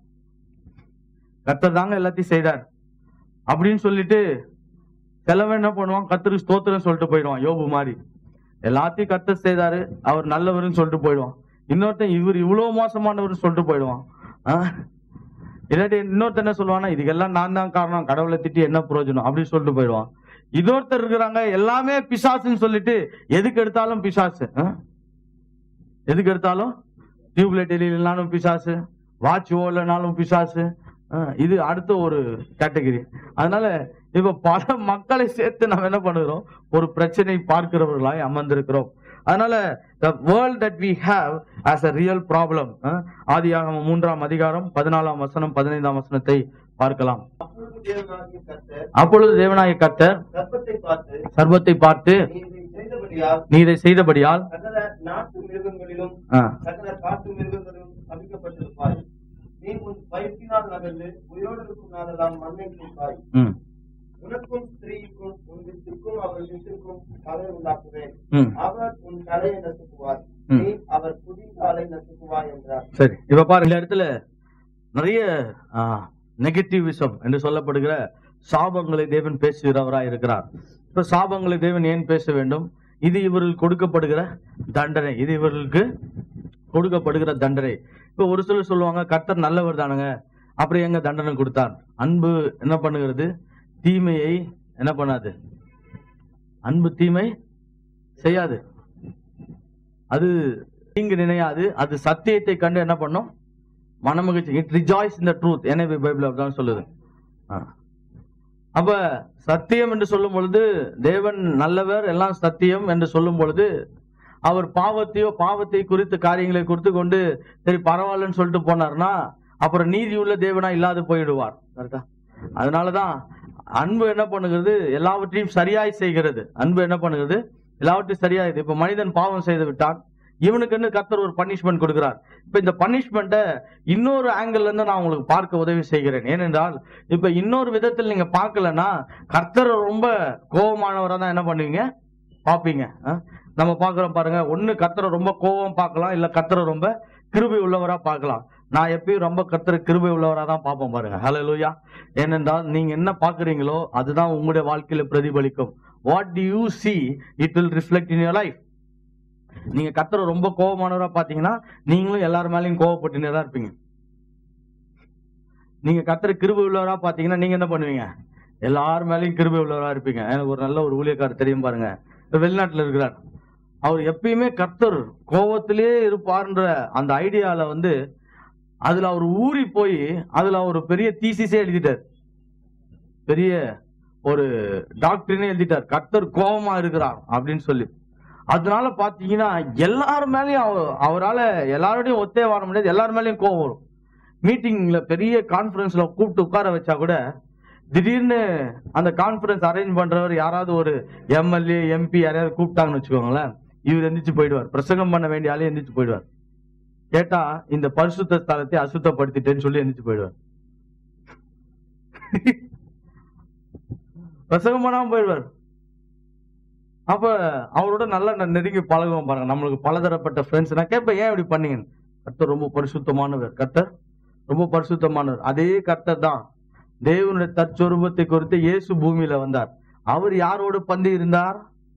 கத்தர் தாங்க எல்லாத்தையும் செய்தார் அப்படின்னு சொல்லிட்டு சிலவன் என்ன பண்ணுவான் கத்தருக்கு ஸ்தோத்திரம் சொல்லிட்டு போயிடுவான் யோபு மாதிரி எல்லாத்தையும் கத்தர் செய்தாரு அவர் நல்லவர்னு சொல்லிட்டு போயிடுவான் இன்னொருத்தன் இவர் இவ்வளவு மோசமானவர்னு சொல்லிட்டு போயிடுவான் ஆ? இல்லாட்டி இன்னொருத்தன் என்ன சொல்லுவானா இதுக்கெல்லாம் நான் தான் காரணம் கடவுளை திட்டி என்ன பிரயோஜனம் அப்படின்னு சொல்லிட்டு போயிடுவான் இன்னொருத்தர் இருக்கிறாங்க எல்லாமே பிசாசுன்னு சொல்லிட்டு எதுக்கு எடுத்தாலும் பிசாசு ஆ? எதுக்கு எடுத்தாலும் டியூப்லைட் எரியலனாலும் பிசாசு வாட்ச் ஓடலனாலும் பிசாசு ஆ, இது அடுத்த ஒரு கேட்டகரி அதனால இப்ப பல மக்களை சேர்த்து நம்ம என்ன பண்ணுகிறோம் ஒரு பிரச்சனை பார்க்கிறவர்களாய் அமர்ந்திருக்கிறோம் அதனால the world that we have as a real problem ஆதியாகமம் மூன்றாம் அதிகாரம் பதினாலாம் வசனம் பதினைந்தாம் வசனத்தை பார்க்கலாம் அப்பொழுது தேவனாகிய கர்த்தர் அப்பொழுது தேவனாய கர்த்தர் கர்ப்பத்தை பார்த்து சர்வத்தை பார்த்து நீ இதை செய்தபடியால் நீ இதை செய்தபடியால் சகல நாட்டு மிருகங்களிலும் ஆ, சகல காட்டு மிருகங்களிலும் சபிக்கப்பட்டிருப்பாய் நீ உன் வயிற்றினால் நகர்ந்து உயிரோடு இருக்கும் நாளெல்லாம் மண்ணை கொடுப்பாய் ம், உனக்கும் ஸ்திரீக்கும் உன் வித்துக்கும் அவர் வித்துக்கும் பகை உண்டாக்குவேன் ம். அவர் உன் தலையை நசுக்குவார் ம். நீ அவர் குதிகாலை நசுக்குவாய் என்றார் சரி இப்ப பாருங்க இந்த இடத்துல நிறைய நெகட்டிவிசம் என்று சொல்லப்படுகிற சாபங்களை தேவன் பேசுகிறவராய் இருக்கிறார் இப்ப சாபங்களை தேவன் ஏன் பேச வேண்டும் இது இவர்களுக்கு கொடுக்கப்படுகிற தண்டனை இது இவர்களுக்கு கொடுக்கப்படுகிற தண்டனை இப்ப ஒரு சிலர் சொல்லுவாங்க கர்த்தர் நல்லவர் தானுங்க அப்புறம் எங்க தண்டனை கொடுத்தார் அன்பு என்ன பண்ணுகிறது தீமையை என்ன பண்ணாது அன்பு தீமை செய்யாது அது தீங்கு நினையாது அது சத்தியத்தை கண்டு என்ன பண்ணும் மனமகிழ்ச்சி இட் ரிஜாய்ஸ் இந்த ட்ரூத் எனவே பைபிள் அப்படிதான் சொல்லுது ஆ. அப்ப சத்தியம் என்று சொல்லும் பொழுது தேவன் நல்லவர் எல்லாம் சத்தியம் என்று சொல்லும் பொழுது அவர் பாவத்தையோ பாவத்தை குறித்து காரியங்களை குறித்து கொண்டு சரி பரவாயில்லன்னு சொல்லிட்டு போனார்னா அப்புறம் நீதி உள்ள தேவனா இல்லாது போயிடுவார் கரெக்டா அதனாலதான் அன்பு என்ன பண்ணுகிறது எல்லாவற்றையும் சரியாய் செய்கிறது அன்பு என்ன பண்ணுகிறது எல்லாவற்றையும் சரியாய் இப்ப மனிதன் பாவம் செய்து விட்டான் இவனுக்குன்னு கர்த்தர் ஒரு பனிஷ்மெண்ட் கொடுக்கிறார் இப்ப இந்த பனிஷ்மெண்ட்டை இன்னொரு ஆங்கிள் இருந்து நான் உங்களுக்கு பார்க்க உதவி செய்கிறேன் ஏனென்றால் இப்ப இன்னொரு விதத்தில் நீங்க பார்க்கலன்னா கர்த்தர் ரொம்ப கோபமானவரா தான் என்ன பண்ணுவீங்க பார்ப்பீங்க ஆ? நம்ம பார்க்கிறோம் பாருங்க ஒண்ணு கர்த்தரை ரொம்ப கோபம் பார்க்கலாம் இல்ல கர்த்தரை ரொம்ப கிருபை உள்ளவரா பார்க்கலாம் நான் எப்பயும் ரொம்ப கர்த்தரை கிருபை உள்ளவரா தான் பார்ப்பேன் பாருங்க ஹலோ லூயா ஏனென்றால் நீங்க என்ன பார்க்கறீங்களோ அதுதான் உங்களுடைய வாழ்க்கையில பிரதிபலிக்கும் what do you see it will reflect in your life நீங்க கர்த்தரை ரொம்ப கோபமானவரா பாத்தீங்கன்னா நீங்களும் எல்லார் மேலயும் கோவப்பட்டுனே தான் இருப்பீங்க நீங்க கர்த்தரை கிருபை உள்ளவரா பாத்தீங்கன்னா நீங்க என்ன பண்ணுவீங்க எல்லார் மேலயும் கிருபை உள்ளவரா இருப்பீங்க எனக்கு ஒரு நல்ல ஒரு ஊழியக்காரர் தெரியும் பாருங்க இப்ப வெளிநாட்டுல இருக்கிறார் அவர் எப்பயுமே கர்த்தர் கோவத்திலே இருப்பார்ன்ற அந்த ஐடியால வந்து அதுல அவர் ஊறி போய் அதுல அவர் பெரிய தீசிஸே எழுதிட்டார் பெரிய ஒரு டாக்டரினே எழுதிட்டார் கர்த்தர் கோபமா இருக்கிறார் அப்படின்னு சொல்லி அதனால பாத்தீங்கன்னா எல்லார் மேலயும் அவ- அவரால எல்லாரோடையும் ஒத்தே வர முடியாது எல்லார் மேலயும் கோவம் வரும் மீட்டிங்ல பெரிய கான்ஃபரன்ஸ்ல கூப்பிட்டு உட்கார வச்சா கூட திடீர்னு அந்த கான்ஃபரன்ஸ் அரேஞ்ச் பண்றவர் யாராவது ஒரு எம்எல்ஏ எம்பி யாரையாவது கூப்பிட்டாங்கன்னு வச்சுக்கோங்களேன் இவர் எந்திரிச்சு போயிடுவார் பிரசங்கம் பண்ண வேண்டிய ஆளே எந்திரிச்சு போயிடுவார் கேட்டா இந்த பரிசுத்த ஸ்தலத்தை அசுத்தப்படுத்திட்டேன்னு சொல்லி எந்திரிச்சு போயிடுவார் பிரசங்கம் பண்ணாம போயிடுவார் அப்ப அவரோட நல்லா ந- நெருங்கி பழகுவோம் பாருங்க நம்மளுக்கு பலதரப்பட்ட ஃப்ரெண்ட்ஸ் நான் கேட்பேன் ஏன் இப்படி பண்ணீங்க கர்த்தர் ரொம்ப பரிசுத்தமானவர் கர்த்தர் ரொம்ப பரிசுத்தமானவர் அதே கர்த்தர் தான் தேவனுடைய தற்சொரூபத்தை குறித்து இயேசு பூமியில வந்தார் அவர் யாரோடு பந்து இருந்தார்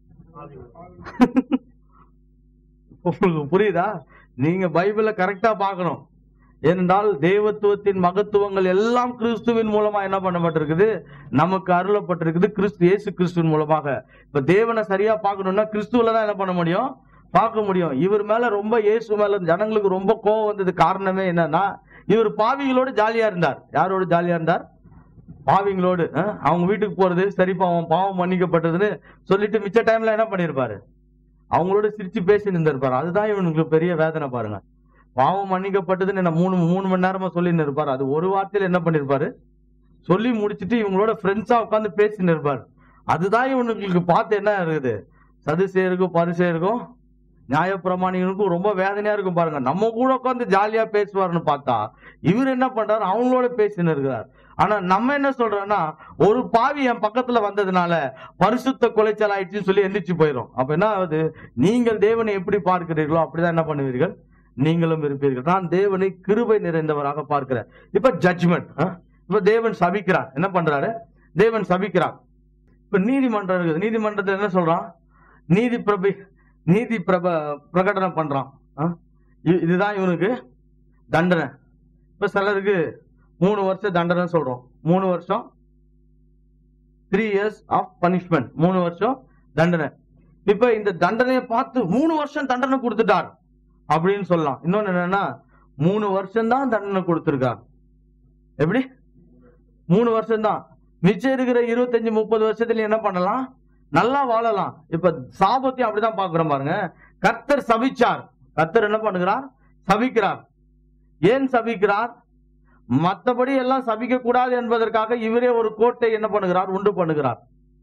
உங்களுக்கு புரியுதா நீங்க பைபிள கரெக்டா பார்க்கணும் ஏனென்றால் தேவத்துவத்தின் மகத்துவங்கள் எல்லாம் கிறிஸ்துவின் மூலமா என்ன பண்ணப்பட்டிருக்குது நமக்கு அருளப்பட்டிருக்குது கிறிஸ்து இயேசு கிறிஸ்துவின் மூலமாக இப்ப தேவனை சரியா பார்க்கணும்னா கிறிஸ்துவில தான் என்ன பண்ண முடியும் பார்க்க முடியும் இவர் மேல ரொம்ப இயேசு மேல ஜனங்களுக்கு ரொம்ப கோவம் வந்தது காரணமே என்னன்னா இவர் பாவிகளோடு ஜாலியா இருந்தார் யாரோடு ஜாலியா இருந்தார் பாவிங்களோடு அஹ், அவங்க வீட்டுக்கு போறது சரிப்பா அவன் பாவம் மன்னிக்கப்பட்டதுன்னு சொல்லிட்டு மிச்ச டைம்ல என்ன பண்ணிருப்பாரு அவங்களோட சிரிச்சு பேசி இருந்திருப்பாரு அதுதான் இவனுக்கு பெரிய வேதனை பாருங்க பாவம் மன்னிக்கப்பட்டதுன்னு என்ன மூணு மூணு மணி நேரமா சொல்லின்னு இருப்பாரு அது ஒரு வார்த்தையில என்ன பண்ணிருப்பாரு சொல்லி முடிச்சிட்டு இவங்களோட ஃப்ரெண்ட்ஸா உட்காந்து பேசின்னு இருப்பாரு அதுதான் இவனுங்களுக்கு பார்த்து என்ன இருக்குது சதுசேருக்கும் பரிசேருக்கும் நியாயப்பிரமாணிகளுக்கும் ரொம்ப வேதனையா இருக்கும் பாருங்க நம்ம கூட உட்காந்து ஜாலியா பேசுவாருன்னு பார்த்தா இவர் என்ன பண்றாரு அவங்களோட பேசின்னு இருக்கிறார் ஆனா நம்ம என்ன சொல்றோம்னா ஒரு பாவி என் பக்கத்துல வந்ததுனால பரிசுத்த குலைச்சல் ஆயிடுச்சுன்னு சொல்லி எந்திரிச்சு போயிடும் அப்ப என்ன ஆகுது நீங்கள் தேவனை எப்படி பார்க்கிறீர்களோ அப்படிதான் என்ன பண்ணுவீர்கள் நீங்களும் இருப்பீர்கள் நான் தேவனை கிருபை நிறைந்தவராக பார்க்கிறேன் இப்ப ஜட்ஜ்மெண்ட் இப்ப தேவன் சபிக்கிறார் என்ன பண்றாரு தேவன் சபிக்கிறார் இப்ப நீதிமன்றம் இருக்குது நீதிமன்றத்துல என்ன சொல்றான் நீதி பிரபி நீதி பிரப பிரகடனம் பண்றான் ஆ? இ- இதுதான் இவனுக்கு தண்டனை இப்ப சிலருக்கு மூணு வருஷம் தண்டனை சொல்றோம் மூணு வருஷம் த்ரீ இயர்ஸ் ஆஃப் பனிஷ்மெண்ட் மூணு வருஷம் தண்டனை இப்ப இந்த தண்டனையை பார்த்து மூணு வருஷம் தண்டனை கொடுத்துட்டார் அப்படின்னு சொல்லலாம் இன்னொன்னு என்னன்னா மூணு வருஷம் தான் தண்டனை கொடுத்திருக்கார் எப்படி மூணு வருஷம் தான் மிச்சம் இருக்கிற இருபத்தஞ்சு முப்பது வருஷத்துல என்ன பண்ணலாம் நல்லா வாழலாம் இப்ப சாபத்தையும் அப்படிதான் பாக்குறோம் பாருங்க கர்த்தர் சபிச்சார் கர்த்தர் என்ன பண்ணுகிறார் சபிக்கிறார் ஏன் சபிக்கிறார் மத்தபடி எல்லாம் சபிக்க கூடாது என்பதற்காக இவரே ஒரு கோட்டை என்ன பண்ணுகிறார் உண்டு பண்ணுகிறார்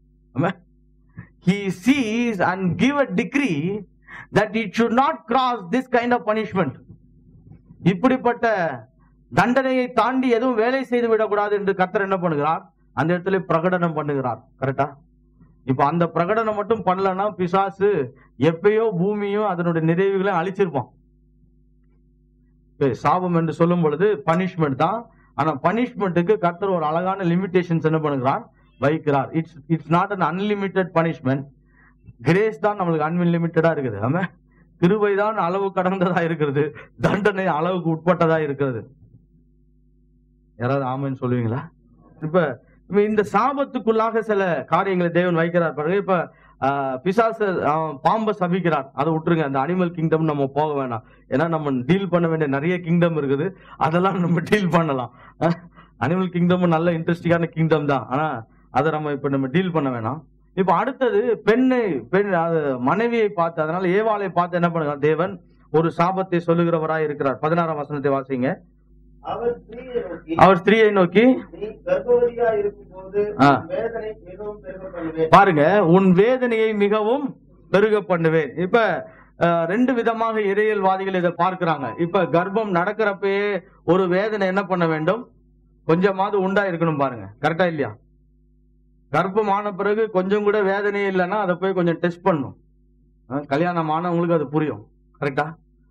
he sees and give a decree that it should not cross this kind of punishment இப்படிப்பட்ட தண்டனையை தாண்டி எதுவும் வேலை செய்து விடக்கூடாது என்று கர்த்தர் என்ன பண்ணுகிறார் அந்த இடத்துல பிரகடனம் பண்ணுகிறார் கரெக்டா இப்ப அந்த பிரகடனம் மட்டும் பண்ணலன்னா பிசாசு எப்பயோ பூமியும் அதனுடைய நிறைவுகளையும் அழிச்சிருப்பான் இப்ப சாபம் என்று சொல்லும் பொழுது பனிஷ்மெண்ட் தான் ஆனா பனிஷ்மெண்ட்டுக்கு கர்த்தர் ஒரு அழகான லிமிடேஷன்ஸ் என்ன பண்ணுகிறார் வைக்கிறார் it's it's not un unlimited punishment grace தான் நம்மளுக்கு அன்லிமிட்டடா இருக்குது ஆமா கிருபை தான் அளவு கடந்ததா இருக்கிறது தண்டனை அளவுக்கு உட்பட்டதா இருக்கிறது யாராவது ஆமைன்னு சொல்லுவீங்களா இப்ப இப்ப இந்த சாபத்துக்குள்ளாக சில காரியங்களை தேவன் வைக்கிறார் பாருங்க இப்ப ஆஹ், பிசாசு அவன் பாம்பை சபிக்கிறார் அதை விட்டுருங்க அந்த அனிமல் கிங்டம் நம்ம போக வேணாம் ஏன்னா நம்ம டீல் பண்ண வேண்டிய நிறைய கிங்டம் இருக்குது அதெல்லாம் நம்ம டீல் பண்ணலாம் அனிமல் கிங்டம் நல்ல இன்ட்ரெஸ்டிங்கான கிங்டம் தான் ஆனா அதை நம்ம இப்ப நம்ம டீல் பண்ண வேணாம் இப்ப அடுத்தது பெண்ணை பெண் அது மனைவியை பார்த்து அதனால ஏவாளை பார்த்து என்ன பண்ணுகிறார் தேவன் ஒரு சாபத்தை சொல்லுகிறவராய் இருக்கிறார் பதினாறாம் வசனத்தை வாசிங்க அவர் ஸ்திரீயை நோக்கி அவர் ஸ்திரீயை நோக்கி நீ கர்ப்பவதியா இருக்கும்போது ஆ. வேதனை மிகவும் பெருக பண்ணுவேன் பாருங்க உன் வேதனையை மிகவும் பெருக பண்ணுவேன் இப்ப அஹ், ரெண்டு விதமாக இறையல்வாதிகள் இதை பார்க்கிறாங்க இப்ப கர்ப்பம் நடக்கிறப்பயே ஒரு வேதனை என்ன பண்ண வேண்டும் கொஞ்சமாவது உண்டா இருக்கணும் பாருங்க கரெக்டா இல்லையா கர்ப்பம் ஆன பிறகு கொஞ்சம் கூட வேதனையே இல்லைன்னா அதை போய் கொஞ்சம் டெஸ்ட் பண்ணும் அஹ், கல்யாணம் ஆனவங்களுக்கு அது புரியும் கரெக்டா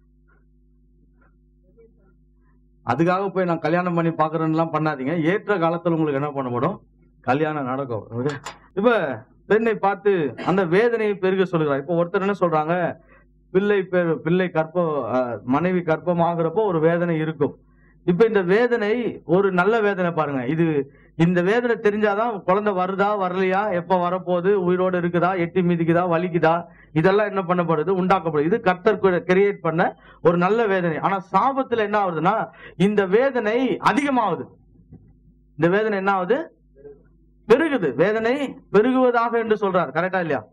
அதுக்காக போய் நான் கல்யாணம் பண்ணி பாக்குறேன்னுலாம் பண்ணாதீங்க ஏற்ற காலத்துல உங்களுக்கு என்ன பண்ணப்படும் கல்யாணம் நடக்கும் Okay? இப்ப பெண்ணை பார்த்து அந்த வேதனையை பெருக சொல்லுகிறார் இப்ப ஒருத்தர் என்ன சொல்றாங்க பிள்ளை பெரு- பிள்ளை கற்ப அஹ், மனைவி கற்பமாகிறப்போ ஒரு வேதனை இருக்கும் இப்ப இந்த வேதனை ஒரு நல்ல வேதனை பாருங்க இது இந்த வேதனை தெரிஞ்சாதான் குழந்தை வருதா வரலையா எப்ப வரப்போகுது உயிரோடு இருக்குதா எட்டி மிதிக்குதா வலிக்குதா இதெல்லாம் என்ன பண்ணப்படுது உண்டாக்கப்படுது இது கர்த்தர் கிரியேட் பண்ண ஒரு நல்ல வேதனை ஆனா சாபத்துல என்ன ஆகுதுன்னா இந்த வேதனை அதிகமாகுது இந்த வேதனை என்ன ஆகுது பெருகுது வேதனை பெருகுவதாக என்று சொல்றார் கரெக்டா இல்லையா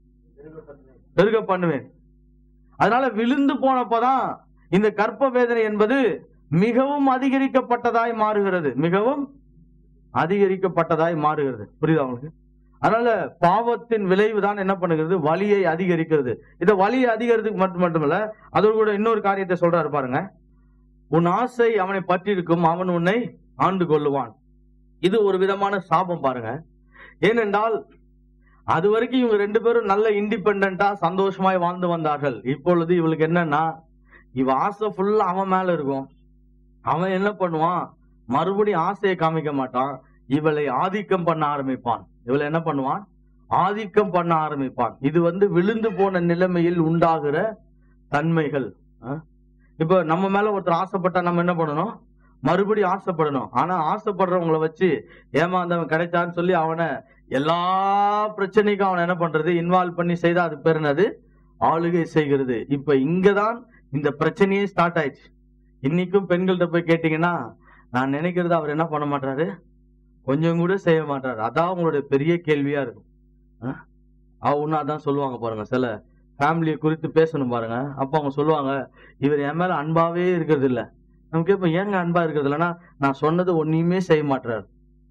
பெருக பண்ணுவேன் அதனால விழுந்து போனப்பதான் இந்த கற்ப வேதனை என்பது மிகவும் அதிகரிக்கப்பட்டதாய் மாறுகிறது மிகவும் அதிகரிக்கப்பட்டதாய் மாறுகிறது புரியுதா உங்களுக்கு அதனால பாவத்தின் விளைவு தான் என்ன பண்ணுகிறது வலியை அதிகரிக்கிறது இந்த வலியை அதிகரிக்கிறதுக்கு மட்டும் மட்டுமல்ல அதோடு கூட இன்னொரு காரியத்தை சொல்றாரு பாருங்க உன் ஆசை அவனை பற்றிருக்கும் அவன் உன்னை ஆண்டு கொள்ளுவான் இது ஒரு விதமான சாபம் பாருங்க ஏனென்றால் அது வரைக்கும் இவங்க ரெண்டு பேரும் நல்ல இண்டிபெண்டா சந்தோஷமாய் வாழ்ந்து வந்தார்கள் இப்பொழுது இவளுக்கு என்னன்னா இவ ஆசை ஃபுல்லா அவன் மேல இருக்கும் அவன் என்ன பண்ணுவான் மறுபடியும் ஆசையை காமிக்க மாட்டான் இவளை ஆதிக்கம் பண்ண ஆரம்பிப்பான் இவளை என்ன பண்ணுவான் ஆதிக்கம் பண்ண ஆரம்பிப்பான் இது வந்து விழுந்து போன நிலைமையில் உண்டாகிற தன்மைகள் ஆ? இப்ப நம்ம மேல ஒருத்தர் ஆசைப்பட்டா நம்ம என்ன பண்ணணும் மறுபடியும் ஆசைப்படணும் ஆனா ஆசைப்படுறவங்கள வச்சு ஏமாந்தவன் கிடைச்சான்னு சொல்லி அவனை எல்லா பிரச்சனைக்கும் அவனை என்ன பண்றது இன்வால்வ் பண்ணி செய்தா அது பேர் என்னது ஆளுகை செய்கிறது இப்ப இங்கதான் இந்த பிரச்சனையே ஸ்டார்ட் ஆயிடுச்சு இன்னைக்கும் பெண்கள்கிட்ட போய் கேட்டீங்கன்னா நான் நினைக்கிறது அவர் என்ன பண்ண மாட்டாரு கொஞ்சம் கூட செய்ய மாட்டாரு அதான் அவங்களுடைய பெரிய கேள்வியா இருக்கும் ஆ? அவ ஒன்னும் அதான் சொல்லுவாங்க பாருங்க சில ஃபேமிலியை குறித்து பேசணும் பாருங்க அப்ப அவங்க சொல்லுவாங்க இவர் என் மேல அன்பாவே இருக்கிறது இல்ல நம்ம கேட்போம் ஏங்க அன்பா இருக்கிறது இல்லைன்னா நான் சொன்னது ஒன்னையுமே செய்ய மாட்டாரு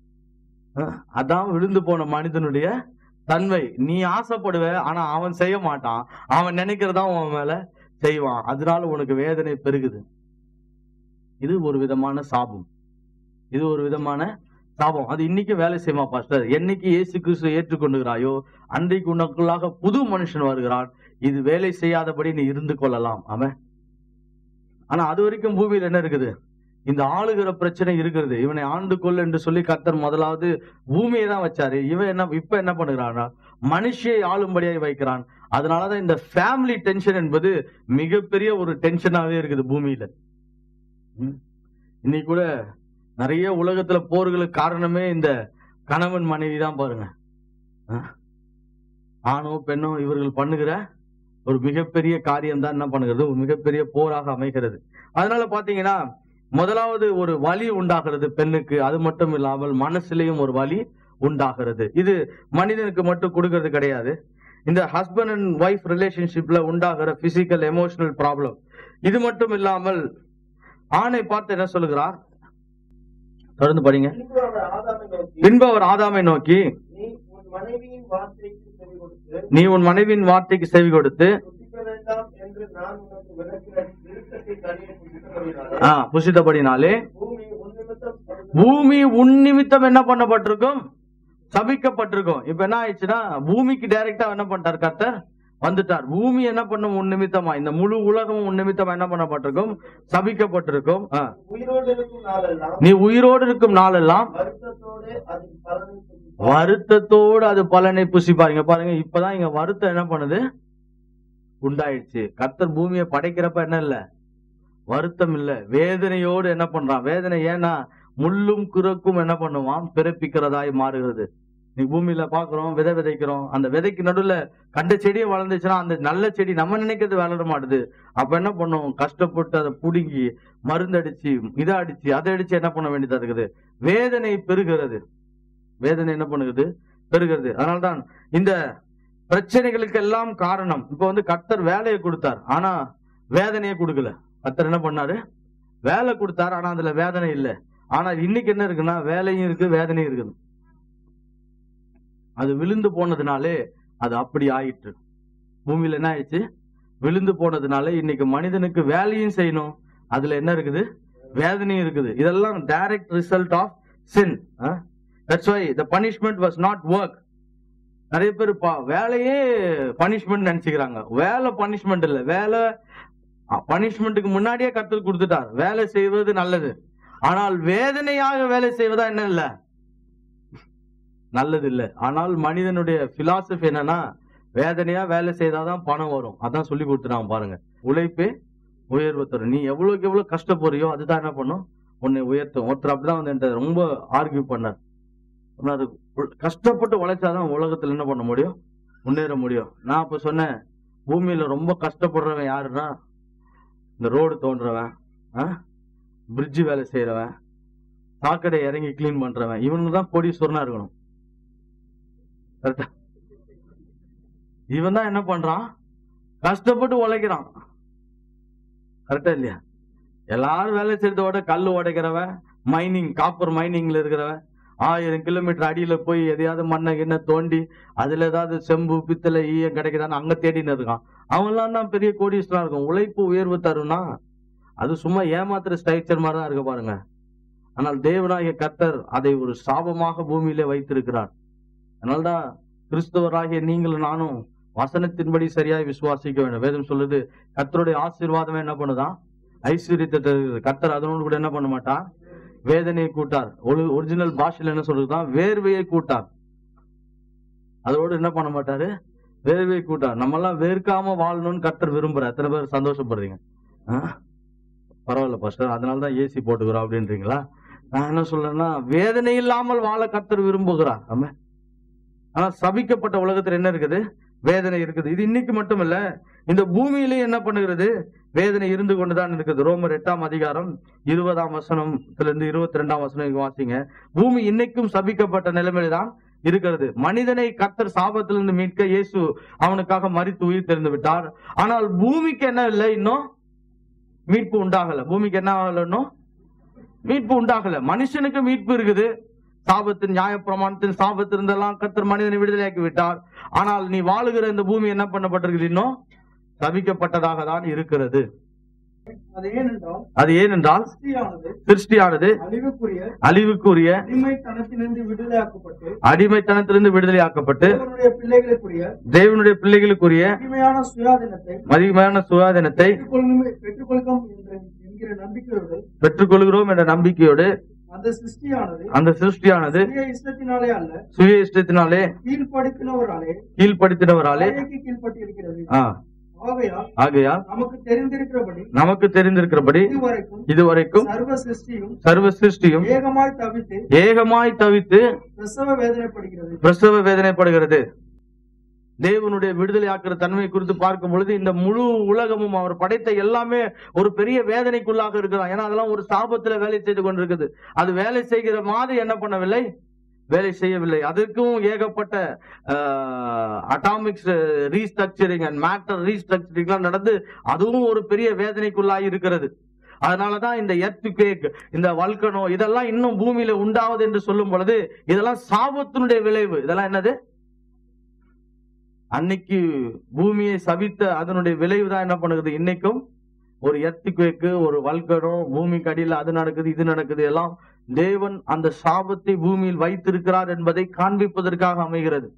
அதான் விழுந்து போன மனிதனுடைய தன்மை நீ ஆசைப்படுவ ஆனா அவன் செய்ய மாட்டான் அவன் நினைக்கிறதா உன் மேல செய்வான் அதனால உனக்கு வேதனை பெருகுது இது ஒரு விதமான சாபம் இது ஒரு விதமான சாபம் அது இன்னைக்கு வேலை செய்யுமா பாஸ்டர் என்னைக்கு இயேசு கிறிஸ்து ஏற்றுக்கொண்டுகிறாயோ அன்றைக்கு உனக்குள்ளாக புது மனுஷன் வருகிறான் இது வேலை செய்யாதபடி நீ இருந்து கொள்ளலாம் அவன் ஆனா அது வரைக்கும் பூமியில என்ன இருக்குது இந்த ஆளுகிற பிரச்சனை இருக்கிறது இவனை ஆண்டு கொள் என்று சொல்லி கர்த்தர் முதலாவது பூமியை தான் வச்சாரு இவன் என்ன இப்ப என்ன பண்ணுகிறான்னா மனுஷியை ஆளும்படியாய் வைக்கிறான் அதனாலதான் இந்த ஃபேமிலி டென்ஷன் என்பது மிகப்பெரிய ஒரு டென்ஷனாவே இருக்குது பூமியில ம். இன்னைக்கு கூட நிறைய உலகத்துல போர்களுக்கு காரணமே இந்த கணவன் மனைவி தான் பாருங்க ஆ? ஆணோ பெண்ணோ இவர்கள் பண்ணுகிற ஒரு மிகப்பெரிய காரியம் தான் என்ன பண்ணுகிறது ஒரு மிகப்பெரிய போராக அமைகிறது அதனால பாத்தீங்கன்னா முதலாவது ஒரு வலி உண்டாகிறது பெண்ணுக்கு அது மட்டும் இல்லாமல் மனசுலயும் ஒரு வலி உண்டாகிறது இது மனிதனுக்கு மட்டும் கொடுக்கிறது கிடையாது இந்த ஹஸ்பண்ட் அண்ட் ஒய்ஃப் ரிலேஷன்ஷிப்ல உண்டாகிற பிசிக்கல் எமோஷனல் ப்ராப்ளம் இது மட்டும் இல்லாமல் ஆணை பார்த்து என்ன சொல்லுகிறார் தொடர்ந்து படிங்க பின்பு அவர் ஆதாமை நோக்கி பின்பு அவர் ஆதாமை நோக்கி நீ உன் மனைவியின் வார்த்தைக்கு செவி கொடுத்து நீ உன் மனைவியின் வார்த்தைக்கு செவி கொடுத்து புசிக்க வேண்டாம் என்று நான் உனக்கு விளக்கின விருப்பத்தை தனியே புசித்தபடினாலே ஆ புசித்தபடினாலே பூமி உன் நிமித்தம் பூமி உன் நிமித்தம் என்ன பண்ணப்பட்டிருக்கும் சபிக்கப்பட்டிருக்கும் இப்ப என்ன ஆயிடுச்சுன்னா பூமிக்கு டைரக்டா என்ன பண்ணிட்டார் கர்த்தர் வந்துட்டார் பூமி என்ன பண்ணும் உன் நிமித்தமா இந்த முழு உலகமும் உன் நிமித்தமா என்ன பண்ணப்பட்டிருக்கும் சபிக்கப்பட்டிருக்கும் ஆ. உயிரோடு இருக்கும் நாளெல்லாம் நீ உயிரோடு இருக்கும் நாளெல்லாம் வருத்தத்தோடு அதன் பலனை புசிப்பாய். வருத்தத்தோடு அது பலனை புசிப்பாருங்க பாருங்க இப்பதான் இங்க வருத்தம் என்ன பண்ணுது உண்டாயிடுச்சு கர்த்தர் பூமியை படைக்கிறப்ப என்ன இல்ல வருத்தம் இல்ல வேதனையோடு என்ன பண்றான் வேதனை ஏன்னா முள்ளும் குறுக்கும் என்ன பண்ணுவான் பிறப்பிக்கிறதாய் மாறுகிறது நீ பூமியில பாக்குறோம் விதை விதைக்கிறோம் அந்த விதைக்கு நடுவுல கண்ட செடியை வளர்ந்துச்சுன்னா அந்த நல்ல செடி நம்ம நினைக்கிறது வளர மாட்டுது அப்ப என்ன பண்ணும் கஷ்டப்பட்டு அதை புடுங்கி மருந்தடிச்சு இதை அடிச்சு அதை அடிச்சு என்ன பண்ண வேண்டியதா இருக்குது வேதனை பெருகிறது வேதனை என்ன பண்ணுகிறது பெருகிறது அதனால்தான் இந்த பிரச்சனைகளுக்கு எல்லாம் காரணம் இப்ப வந்து கர்த்தர் வேலையை கொடுத்தார் ஆனா வேதனையை கொடுக்கல கர்த்தர் என்ன பண்ணாரு வேலை கொடுத்தார் ஆனா அதுல வேதனை இல்லை ஆனா இன்னைக்கு என்ன இருக்குன்னா வேலையும் இருக்கு வேதனையும் இருக்குது அது விழுந்து போனதுனாலே அது அப்படி ஆயிற்று பூமியில என்ன ஆயிடுச்சு விழுந்து போனதுனால இன்னைக்கு மனிதனுக்கு வேலையும் செய்யணும் அதுல என்ன இருக்குது வேதனையும் இருக்குது இதெல்லாம் direct result of sin that's why the punishment was not work நிறைய பேர் பா- வேலையே பனிஷ்மெண்ட் நினைச்சுக்கிறாங்க வேலை பனிஷ்மெண்ட் இல்ல வேலை பனிஷ்மெண்ட்டுக்கு முன்னாடியே கற்றுக் கொடுத்துட்டார் வேலை செய்வது நல்லது ஆனால் வேதனையாக வேலை செய்வதா என்ன இல்ல நல்லது இல்ல ஆனால் மனிதனுடைய பிலாசபி என்னன்னா வேதனையா வேலை செய்தாதான் பணம் வரும் அதான் சொல்லி கொடுத்துட்டான் பாருங்க உழைப்பே உயர்வு தரும் நீ எவ்வளவுக்கு எவ்வளவு கஷ்டப்படுறியோ அதுதான் என்ன பண்ணும் உன்னை உயர்த்தும் ஒருத்தர் அப்படிதான் வந்து என்கிட்ட ரொம்ப ஆர்கியூ பண்ணார் சொன்னாரு, உ- கஷ்டப்பட்டு உழைச்சாதான் உலகத்துல என்ன பண்ண முடியும் முன்னேற முடியும் நான் அப்ப சொன்னேன் பூமியில ரொம்ப கஷ்டப்படுறவன் யாருன்னா இந்த ரோடு தோன்றவன் பிரிட்ஜ் வேலை செய்யறவன் சாக்கடை இறங்கி கிளீன் பண்றவன் இவனுக்கு தான் கோடீஸ்வரனா இருக்கணும் கரெக்டா இவன் தான் என்ன பண்றான் கஷ்டப்பட்டு உழைக்கிறான் கரெக்டா இல்லையா எல்லாரும் வேலை செய்யறத விட கல் உடைக்கிறவன் மைனிங் காப்பர் மைனிங்ல இருக்கிறவன் ஆயிரம் கிலோமீட்டர் அடியில போய் எதையாவது மண்ணை கிண்ண தோண்டி அதுல ஏதாவது செம்பு பித்தளை ஈயம் கிடைக்குதான்னு அங்க தேடின்னு இருக்கான் அவன்லாம் தான் பெரிய கோடீஸ்வரா இருக்கும் உழைப்பு உயர்வு தரும்னா அது சும்மா ஏமாத்துற ஸ்ட்ரைச்சர் மாதிரி தான் இருக்கு பாருங்க ஆனால் தேவனாகிய கர்த்தர் அதை ஒரு சாபமாக பூமியிலே வைத்திருக்கிறார் அதனால்தான் கிறிஸ்தவராகிய நீங்களும் நானும் வசனத்தின்படி சரியாய் விசுவாசிக்க வேண்டும் வேதம் சொல்லுது கர்த்தருடைய ஆசீர்வாதமே என்ன பண்ணுதான் ஐஸ்வர்யத்தை தருகிறது கர்த்தர் அதனோடு கூட என்ன பண்ண மாட்டார் வேதனையை கூட்டார் ஒரிஜினல் பாஷையில என்ன சொல்றதுதான் வேர்வையை கூட்டார் அதோடு என்ன பண்ண மாட்டாரு வேர்வையை கூட்டார் நம்ம எல்லாம் வேர்க்காம வாழணும்னு கர்த்தர் விரும்புற எத்தனை பேர் சந்தோஷப்படுறீங்க ஆ? பரவாயில்ல பாஸ்டர் அதனால தான் ஏசி போட்டுக்கிறோம் அப்படின்றீங்களா நான் என்ன சொல்றேன்னா வேதனை இல்லாமல் வாழ கர்த்தர் விரும்புகிறார் ஆமா ஆனா சபிக்கப்பட்ட உலகத்துல என்ன இருக்குது வேதனை இருக்குது இது இன்னைக்கு மட்டும் இல்ல இந்த பூமியிலே என்ன பண்ணுகிறது வேதனை இருந்து கொண்டுதான் இருக்குது ரோமர் எட்டாம் அதிகாரம் இருபதாம் வசனத்துல இருந்து இருபத்தி ரெண்டாம் வசனம் இங்க வாசிங்க பூமி இன்னைக்கும் சபிக்கப்பட்ட நிலைமையில தான் இருக்கிறது மனிதனை கர்த்தர் சாபத்திலிருந்து மீட்க இயேசு அவனுக்காக மறித்து உயிர் தெரிந்து விட்டார் ஆனால் பூமிக்கு என்ன இல்லை இன்னும் மீட்பு உண்டாகல பூமிக்கு என்ன ஆகல இன்னும் மீட்பு உண்டாகல மனுஷனுக்கு மீட்பு இருக்குது சாபத்தின் நியாயப்பிரமாணத்தின் சாபத்திலிருந்தெல்லாம் கர்த்தர் மனிதனை விடுதலையாக்கி விட்டார் ஆனால் நீ வாழுகிற இந்த பூமி என்ன பண்ணப்பட்டிருக்குது இன்னும் சபிக்கப்பட்டதாக தான் இருக்கிறது அது ஏனென்றால் அது ஏனென்றால் கிறிஸ்தியானது சிருஷ்டியானது அழிவுக்குரிய அழிவுக்குரிய அடிமைத்தனத்திலிருந்து விடுதலையாக்கப்பட்டு அடிமைத்தனத்திலிருந்து விடுதலையாக்கப்பட்டு தேவனுடைய பிள்ளைகளுக்குரிய தேவனுடைய பிள்ளைகளுக்குரிய மகிமையான சுயாதீனத்தை மதிமையான சுயாதீனத்தை பெற்றுக்கொள்ளும் பெற்றுக்கொள்ளும் என்ற என்கிற நம்பிக்கையோடு பெற்றுக்கொள்கிறோம் என்ற நம்பிக்கையோடு அந்த சிருஷ்டியானது அந்த சிருஷ்டியானது சுய இஷ்டத்தினாலே அல்ல சுய இஷ்டத்தினாலே கீழ்ப்படுத்தினவராலே கீழ்ப்படுத்தினவராலே கட்டளைக்கு கீழ்ப்பட்டு இருக்கிறது ஆ, ஆகையால் ஆகையால் நமக்கு தெரிந்திருக்கிறபடி நமக்கு தெரிந்திருக்கிறபடி இதுவரைக்கும் இதுவரைக்கும் சர்வ சிருஷ்டியும் சர்வ சிருஷ்டியும் ஏகமாய் தவித்து ஏகமாய் தவித்து பிரசவ வேதனைப்படுகிறது பிரசவ வேதனைப்படுகிறது தேவனுடைய விடுதலை ஆக்குற தன்மை குறித்து பார்க்கும் பொழுது இந்த முழு உலகமும் அவர் படைத்த எல்லாமே ஒரு பெரிய வேதனைக்குள்ளாக இருக்கிறான் ஏன்னா அதெல்லாம் ஒரு சாபத்துல வேலை செய்து கொண்டிருக்குது அது வேலை செய்கிற மாதிரி என்ன பண்ணவில்லை வேலை செய்யவில்லை அதற்கும் ஏகப்பட்ட atomics restructuring and matter restructuring நடந்து அதுவும் ஒரு பெரிய வேதனைக்குள்ளாய் இருக்கிறது அதனாலதான் இந்த எர்த் கேக் இந்த வல்கனோ இதெல்லாம் இன்னும் பூமியில உண்டாவது என்று சொல்லும் பொழுது இதெல்லாம் சாபத்தினுடைய விளைவு இதெல்லாம் என்னது அன்னைக்கு பூமியை சபித்த அதனுடைய விளைவு தான் என்ன பண்ணுகிறது இன்னைக்கும் ஒரு எர்த்துக்குவேக்கு ஒரு வல்கனோ பூமிக்கு அடியில் அது நடக்குது இது நடக்குது எல்லாம் தேவன் அந்த சாபத்தை பூமியில் வைத்திருக்கிறார் என்பதை காண்பிப்பதற்காக அமைகிறது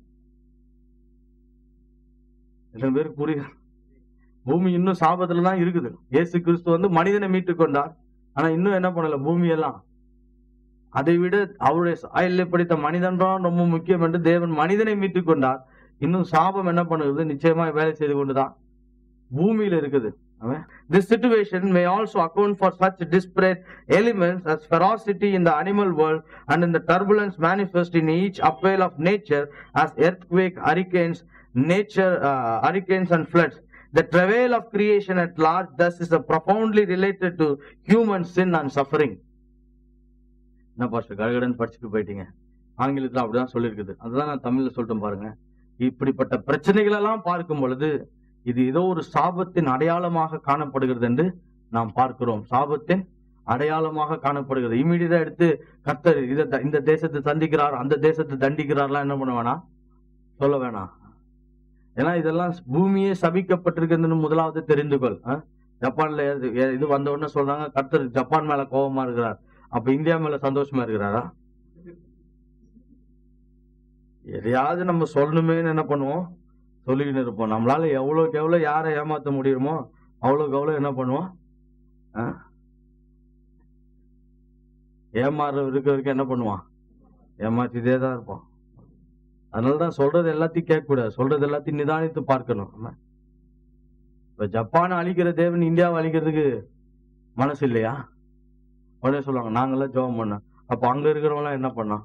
எத்தனை பேருக்கு புரியுது பூமி இன்னும் சாபத்துல தான் இருக்குது இயேசு கிறிஸ்து வந்து மனிதனை மீட்டு கொண்டார் ஆனா இன்னும் என்ன பண்ணல பூமி எல்லாம் அதை விட அவருடைய சாயலை படித்த மனிதன் தான் ரொம்ப முக்கியம் என்று தேவன் மனிதனை மீட்டு கொண்டார் இன்னும் சாபம் என்ன பண்ணுது நிச்சயமா வேலை செய்து கொண்டுதான் பூமியில இருக்குது This situation may also account for such disparate elements as ferocity in the animal world and in the turbulence manifest in each upwell of nature as earthquake, hurricanes, nature, uh, hurricanes and floods. The travail of creation at large thus is uh, profoundly related to human sin and suffering. என்ன pastor கடகடன் படிச்சுட்டு போயிட்டீங்க ஆங்கிலத்துல அப்படிதான் சொல்லியிருக்குது அதுதான் நான் தமிழ்ல சொல்லிட்டேன் பாருங்க இப்படிப்பட்ட பிரச்சனைகள் எல்லாம் பார்க்கும் பொழுது இது ஏதோ ஒரு சாபத்தின் அடையாளமாக காணப்படுகிறது என்று நாம் பார்க்கிறோம் சாபத்தின் அடையாளமாக காணப்படுகிறது இமீடியட்டா எடுத்து கர்த்தர் இத த- இந்த தேசத்தை சந்திக்கிறார் அந்த தேசத்தை தண்டிக்கிறார்லாம் என்ன பண்ண வேணாம் சொல்ல வேணாம் ஏன்னா இதெல்லாம் பூமியே சபிக்கப்பட்டிருக்குதுன்னு முதலாவது தெரிந்து கொள் ஆ? ஜப்பான்ல இது- இது வந்த உடனே சொல்றாங்க கர்த்தர் ஜப்பான் மேல கோபமா இருக்கிறார் அப்ப இந்தியா மேல சந்தோஷமா இருக்கிறாரா எதையாவது நம்ம சொல்லணுமேன்னு என்ன பண்ணுவோம் சொல்லிக்கிட்டு இருப்போம் நம்மளால எவ்வளவுக்கு எவ்வளவு யாரை ஏமாத்த முடியுமோ அவ்வளவுக்கு அவ்வளவு என்ன பண்ணுவோம் ஆ? ஏமாற இருக்க வரைக்கும் என்ன பண்ணுவான் ஏமாத்திட்டே தான் இருப்பான் அதனாலதான் சொல்றது எல்லாத்தையும் கேட்க கூடாது சொல்றது எல்லாத்தையும் நிதானித்து பார்க்கணும் நம்ம. இப்ப ஜப்பானை அழிக்கிற தேவன் இந்தியாவை அழிக்கிறதுக்கு மனசு இல்லையா உடனே சொல்லுவாங்க நாங்கெல்லாம் ஜெபம் பண்ணோம் அப்ப அங்க இருக்கிறவங்க எல்லாம் என்ன பண்ணோம்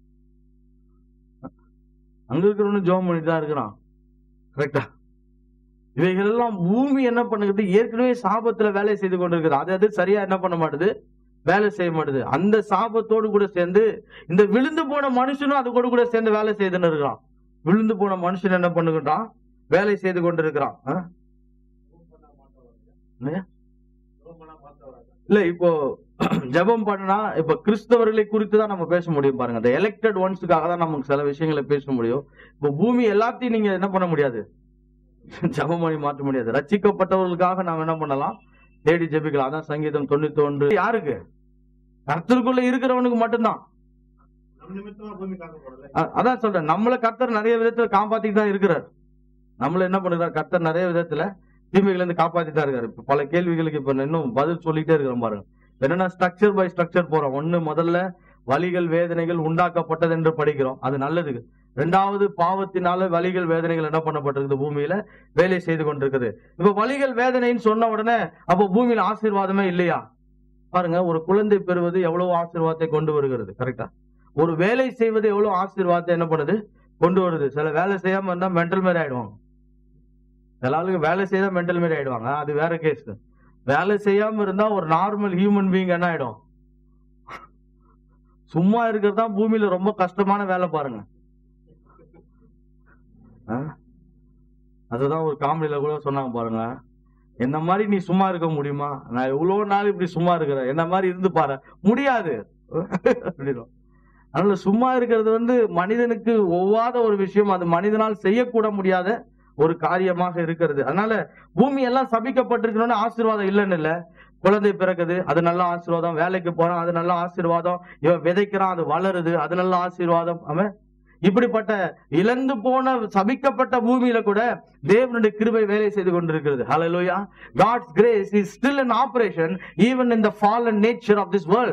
அங்க இருக்கிறவனும் ஜெபம் பண்ணிட்டு தான் இருக்கிறான் கரெக்டா இவைகள் எல்லாம் பூமி என்ன பண்ணுகிறது ஏற்கனவே சாபத்துல வேலை செய்து கொண்டிருக்குது அது அது சரியா என்ன பண்ண மாட்டுது வேலை செய்ய மாட்டுது அந்த சாபத்தோடு கூட சேர்ந்து இந்த விழுந்து போன மனுஷனும் அது கூட கூட சேர்ந்து வேலை செய்துன்னு இருக்கிறான் விழுந்து போன மனுஷன் என்ன பண்ணுகின்றான் வேலை செய்து கொண்டிருக்கிறான் ஆ? என்னய்யா? இல்ல இப்போ ஜெபம் பண்ணா இப்ப கிறிஸ்தவர்களை குறித்து தான் நம்ம பேச முடியும் பாருங்க அந்த எலெக்டட் ஒன்ஸுக்காக தான் நமக்கு சில விஷயங்களை பேச முடியும் இப்போ பூமி எல்லாத்தையும் நீங்க என்ன பண்ண முடியாது ஜெபம் பண்ணி மாற்ற முடியாது ரட்சிக்கப்பட்டவர்களுக்காக நாம் என்ன பண்ணலாம் தேடி ஜெபிக்கலாம் அதான் சங்கீதம் தொண்ணூத்தி ஒன்று யாருக்கு கர்த்தருக்குள்ள இருக்கிறவனுக்கு மட்டும்தான் நம்ம நிமித்தமா பூமி காக்கப்படல அ- அதான் சொல்றேன் நம்மள கர்த்தர் நிறைய விதத்துல காப்பாத்திட்டு தான் இருக்கிறார் நம்மள என்ன பண்ணுறார் கர்த்தர் நிறைய விதத்துல தீமைகள் இருந்து காப்பாத்திட்டு தான் இருக்காரு இப்ப பல கேள்விகளுக்கு இப்ப இன்னும் பதில் சொல்லிட்டே இருக்கிறோம் பாருங்க என்னன்னா ஸ்ட்ரக்சர் பை ஸ்ட்ரக்சர் போறோம் ஒண்ணு முதல்ல வலிகள் வேதனைகள் உண்டாக்கப்பட்டது என்று படிக்கிறோம் அது நல்லது ரெண்டாவது பாவத்தினால வலிகள் வேதனைகள் என்ன பண்ணப்பட்டிருக்குது பூமியில வேலை செய்து கொண்டிருக்குது இப்ப வலிகள் வேதனைன்னு சொன்ன உடனே அப்ப பூமியில ஆசீர்வாதமே இல்லையா பாருங்க ஒரு குழந்தை பெறுவது எவ்வளவு ஆசீர்வாதத்தை கொண்டு வருகிறது கரெக்டா ஒரு வேலை செய்வது எவ்வளவு ஆசீர்வாதத்தை என்ன பண்ணுது கொண்டு வருது சில வேலை செய்யாம இருந்தா மென்டல் மாரி ஆயிடுவாங்க சில ஆளுங்க வேலை செய்தா மென்டல் மாரி ஆயிடுவாங்க அது வேற கேஸ் வேலை செய்யாம இருந்தா ஒரு நார்மல் ஹியூமன் பீயிங் என்ன ஆயிடும் சும்மா இருக்கிறது தான் பூமியில ரொம்ப கஷ்டமான வேலை பாருங்க ஆ? அதுதான் ஒரு காமெடியில கூட சொன்னாங்க பாருங்க என்ன மாதிரி நீ சும்மா இருக்க முடியுமா நான் எவ்வளவு நாள் இப்படி சும்மா இருக்கிறேன் என்ன மாதிரி இருந்து பாரு முடியாது அப்படின்னும். அதனால சும்மா இருக்கிறது வந்து மனிதனுக்கு ஒவ்வாத ஒரு விஷயம் அது மனிதனால் செய்யக்கூட முடியாத ஒரு காரியமாக இருக்கிறது அதனால பூமி எல்லாம் சபிக்கப்பட்டிருக்கணும்னு ஆசீர்வாதம் இல்லைன்னு இல்ல குழந்தை பிறக்குது அது நல்ல ஆசீர்வாதம் வேலைக்கு போறான் அது நல்ல ஆசீர்வாதம் இவன் விதைக்கிறான் அது வளருது அது நல்ல ஆசீர்வாதம் அவன் இப்படிப்பட்ட இழந்து போன சபிக்கப்பட்ட பூமியில கூட தேவனுடைய கிருபை வேலை செய்து கொண்டிருக்கிறது ஹalleluya god's grace is still in operation even in the fallen nature of this world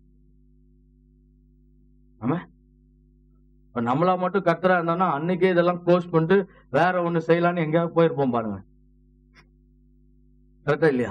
ஆமா இப்ப நம்மளா மட்டும் கர்த்தரா இருந்தோம்னா அன்னைக்கே இதெல்லாம் க்ளோஸ் பண்ணிட்டு வேற ஒண்ணு செய்யலாம்னு எங்கேயாவது போயிருப்போம் பாருங்க கரெக்டா இல்லையா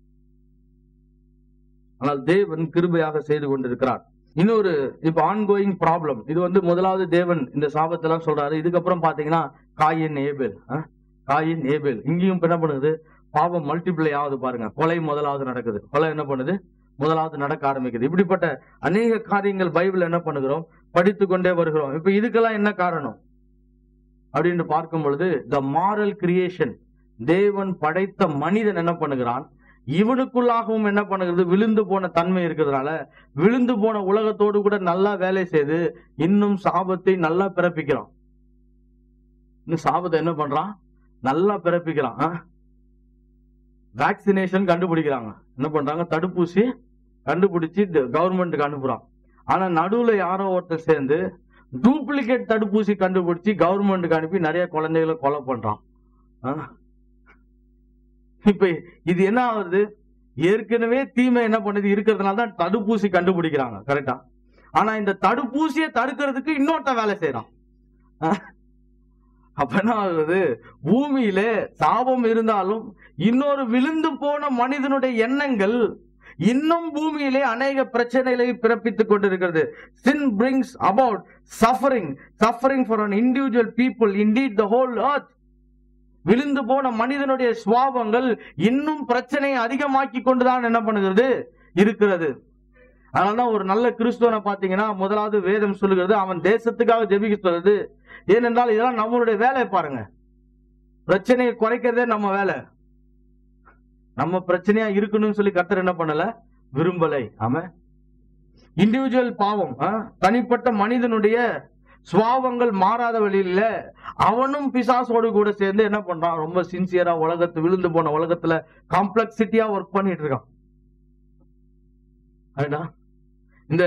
ஆனால் தேவன் கிருபையாக செய்து கொண்டிருக்கிறார் இன்னொரு இப்ப ஆன்கோயிங் ப்ராப்ளம் இது வந்து முதலாவது தேவன் இந்த சாபத்தெல்லாம் சொல்றாரு இதுக்கப்புறம் பாத்தீங்கன்னா காயின் ஏபேல் ஆ? காயின் ஏபேல் இங்கேயும் இப்ப என்ன பண்ணுது பாவம் மல்டிப்ளை ஆகுது பாருங்க கொலை முதலாவது நடக்குது கொலை என்ன பண்ணுது முதலாவது நடக்க ஆரம்பிக்குது இப்படிப்பட்ட அநேக காரியங்கள் பைபிள் என்ன பண்ணுகிறோம் படித்து கொண்டே வருகிறோம் இப்ப இதுக்கெல்லாம் என்ன காரணம் அப்படின்னு பார்க்கும் பொழுது த மாரல் கிரியேஷன் தேவன் படைத்த மனிதன் என்ன பண்ணுகிறான் இவனுக்குள்ளாகவும் என்ன பண்ணுகிறது விழுந்து போன தன்மை இருக்கிறதுனால விழுந்து போன உலகத்தோடு கூட நல்லா வேலை செய்து இன்னும் சாபத்தை நல்லா பிறப்பிக்கிறான் இன்னும் சாபத்தை என்ன பண்றான் நல்லா பிறப்பிக்கிறான் ஆ? வேக்சினேஷன் கண்டுபிடிக்கிறாங்க என்ன பண்றாங்க தடுப்பூசி கண்டுபிடிச்சு கவர்மெண்ட்டுக்கு அனுப்புறான் ஆனா நடுவுல யாரோ ஒருத்தர் சேர்ந்து டூப்ளிகேட் தடுப்பூசி கண்டுபிடிச்சு கவர்மெண்ட்டுக்கு அனுப்பி நிறைய குழந்தைகளை கொலை பண்றான் ஆ? இப்ப இது என்ன ஆகுது ஏற்கனவே தீமை என்ன பண்ணுது இருக்கிறதுனால தான் தடுப்பூசி கண்டுபிடிக்கிறாங்க கரெக்டா ஆனா இந்த தடுப்பூசியை தடுக்கிறதுக்கு இன்னொருத்த வேலை செய்யறான் ஆ? அப்ப என்ன ஆகுது பூமியில சாபம் இருந்தாலும் இன்னொரு விழுந்து போன மனிதனுடைய எண்ணங்கள் இன்னும் பூமியிலே அநேக பிரச்சனைகளை பிறப்பித்துக் கொண்டிருக்கிறது sin brings about suffering suffering for an individual people indeed the whole earth விழுந்து போன மனிதனுடைய சுவாபங்கள் இன்னும் பிரச்சனையை அதிகமாக்கி கொண்டுதான் என்ன பண்ணுகிறது இருக்கிறது அதனாலதான் ஒரு நல்ல கிறிஸ்துவனை பாத்தீங்கன்னா முதலாவது வேதம் சொல்லுகிறது அவன் தேசத்துக்காக ஜெபிக்க சொல்றது ஏனென்றால் இதெல்லாம் நம்மளுடைய வேலை பாருங்க பிரச்சனையை குறைக்கிறதே நம்ம வேலை நம்ம பிரச்சனையா இருக்கணும்னு சொல்லி கர்த்தர் என்ன பண்ணல விரும்பலை ஆமா இண்டிவிஜுவல் பாவம் ஆ? தனிப்பட்ட மனிதனுடைய சுவாவங்கள் மாறாத வழியில அவனும் பிசாசோடு கூட சேர்ந்து என்ன பண்றான் ரொம்ப சின்சியரா உலகத்து விழுந்து போன உலகத்துல காம்ப்ளெக்சிட்டியா ஒர்க் பண்ணிட்டு இருக்கான் ரைட்டா? இந்த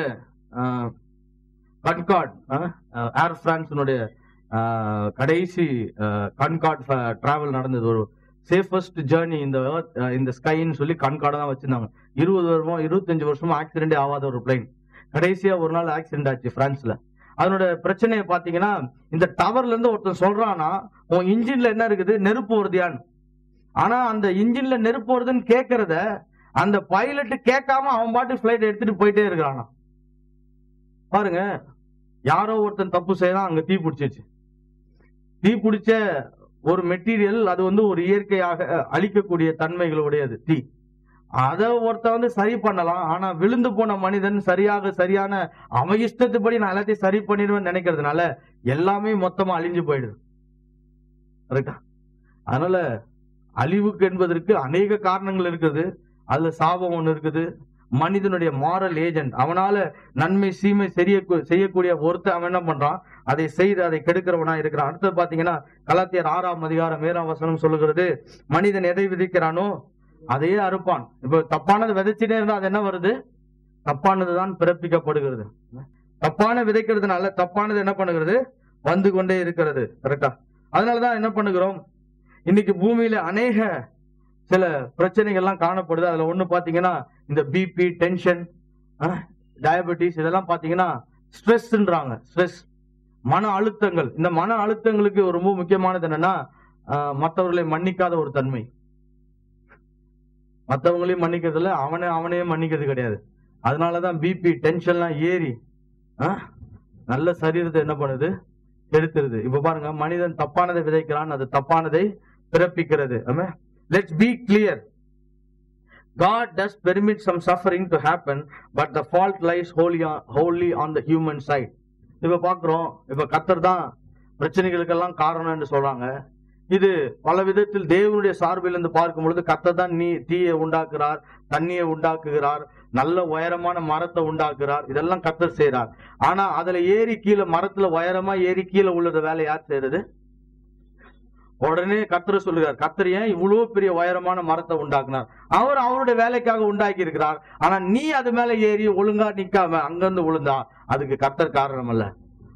கன்கார்ட் ஏர் பிரான்ஸினுடைய கடைசி கன்கார்ட் டிராவல் நடந்தது ஒரு சேஃபஸ்ட் ஜேர்னி இந்த earth, அஹ், இந்த ஸ்கைன்னு சொல்லி கண்கார்டை தான் வச்சிருந்தாங்க இருபது வருஷம் இருபத்தஞ்சு வருஷமா ஆக்சிடென்டே ஆகாத ஒரு பிளைன் கடைசியா ஒரு நாள் ஆக்சிடென்ட் ஆச்சு பிரான்ஸ்ல அதனோட பிரச்சனையை பாத்தீங்கன்னா இந்த டவர்ல இருந்து ஒருத்தன் சொல்றானா உன் இன்ஜின்ல என்ன இருக்குது நெருப்பு வருதியான்னு ஆனா அந்த இன்ஜின்ல நெருப்பு வருதுன்னு கேக்குறத அந்த பைலட் கேட்காம அவன் பாட்டு பிளைட் எடுத்துட்டு போயிட்டே இருக்கிறானா பாருங்க யாரோ ஒருத்தன் தப்பு செய்யறான் அங்க தீ பிடிச்சிச்சு தீ பிடிச்ச ஒரு மெட்டீரியல் அது வந்து ஒரு இயற்கையாக அஹ், அழிக்கக்கூடிய தன்மைகளுடையது தீ அதை ஒருத்தன் வந்து சரி பண்ணலாம் ஆனா விழுந்து போன மனிதன் சரியாக சரியான அவன் இஷ்டத்துப்படி நான் எல்லாத்தையும் சரி பண்ணிடுவேன்னு நினைக்கிறதுனால எல்லாமே மொத்தமா அழிஞ்சு போயிடுது கரெக்டா அதனால அழிவுக்கு என்பதற்கு அநேக காரணங்கள் இருக்குது அதுல சாபம் ஒண்ணு இருக்குது மனிதனுடைய மாரல் ஏஜென்ட் அவனால நன்மை சீமை செய்ய செய்யக்கூடிய ஒருத்தன் அவன் என்ன பண்றான் அதை செய்து அதை கெடுக்கிறவனா இருக்கிறான் அடுத்து பாத்தீங்கன்னா கலாத்தியர் ஆறாம் அதிகாரம் ஏழாம் வசனம் சொல்லுகிறது மனிதன் எதை விதைக்கிறானோ அதையே அறுப்பான் இப்ப தப்பானது விதைச்சிட்டே இருந்தா அது என்ன வருது தப்பானதுதான் பிறப்பிக்கப்படுகிறது தப்பான விதைக்கிறதுனால தப்பானது என்ன பண்ணுகிறது வந்து கொண்டே இருக்கிறது கரெக்டா அதனாலதான் என்ன பண்ணுகிறோம் இன்னைக்கு பூமியில அநேக சில பிரச்சனைகள்லாம் காணப்படுது அதுல ஒண்ணு பாத்தீங்கன்னா இந்த பிபி டென்ஷன் டயபெட்டிஸ் இதெல்லாம் பாத்தீங்கன்னா ஸ்ட்ரெஸ்ன்றாங்க ஸ்ட்ரெஸ் மன அழுத்தங்கள் இந்த மன அழுத்தங்களுக்கு ஒரு ரொம்ப முக்கியமானது என்னன்னா ஆஹ், மத்தவர்களை மன்னிக்காத ஒரு தன்மை மத்தவங்களையும் மன்னிக்கிறது இல்ல அவனை அவனையே மன்னிக்கிறது கிடையாது அதனாலதான் பிபி டென்ஷன்லாம் ஏறி ஆஹ், நல்ல சரீரத்தை என்ன பண்ணுது கெடுத்துருது இப்ப பாருங்க மனிதன் தப்பானதை விதைக்கிறான் அது தப்பானதை பிறப்பிக்கிறது let's be clear God does permit some suffering to happen, but the fault lies wholly on, wholly on the human side. இப்ப பாக்குறோம் இப்ப கத்தர் தான் பிரச்சனைகளுக்கெல்லாம் காரணம்னு சொல்றாங்க இது பல விதத்தில் தேவனுடைய சார்பிலிருந்து பார்க்கும் பொழுது கத்தர் தான் நீ தீயை உண்டாக்குறார் தண்ணியை உண்டாக்குகிறார் நல்ல உயரமான மரத்தை உண்டாக்குறார் இதெல்லாம் கத்தர் செய்றார் ஆனா அதுல ஏறி கீழே மரத்துல உயரமா ஏறி கீழே உள்ளத வேலை யார் செய்யறது உடனே கத்தர் சொல்லுகிறார் கத்தர் ஏன் இவ்வளவு பெரிய உயரமான மரத்தை உண்டாக்குனார் அவர் அவருடைய வேலைக்காக உண்டாக்கி இருக்கிறார் ஆனா நீ அது மேல ஏறி ஒழுங்கா நிக்காம அங்கிருந்து விழுந்தா அதுக்கு கத்தர் காரணம் அல்ல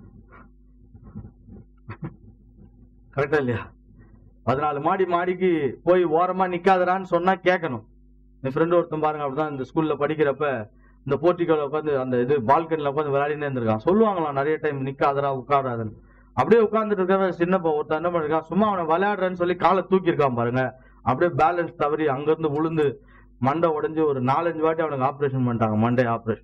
கரெக்டா இல்லையா பதினாலு மாடி மாடிக்கு போய் ஓரமா நிக்காதடான்னு சொன்னா கேட்கணும் என் ஃப்ரெண்டு ஒருத்தன் பாருங்க அப்படிதான் இந்த ஸ்கூல்ல படிக்கிறப்ப இந்த போர்ட்டிக்கோல உட்காந்து அந்த இது பால்கனில உட்காந்து விளையாடினே இருந்திருக்கான் சொல்லுவாங்களாம் நிறைய டைம் நிக்காதடா உட்காராதன்னு அப்படியே உட்கார்ந்துட்டு இருக்க சின்னப்பா ஒருத்தன் என்ன பண்ணிருக்கான் சும்மா அவனை விளையாடுறேன்னு சொல்லி காலை தூக்கி இருக்கான் பாருங்க அப்படியே பேலன்ஸ் தவறி அங்கிருந்து விழுந்து மண்டை உடைஞ்சு ஒரு நாலஞ்சு வாட்டி அவனுக்கு ஆபரேஷன் பண்ணிட்டாங்க மண்டை ஆபரேஷன்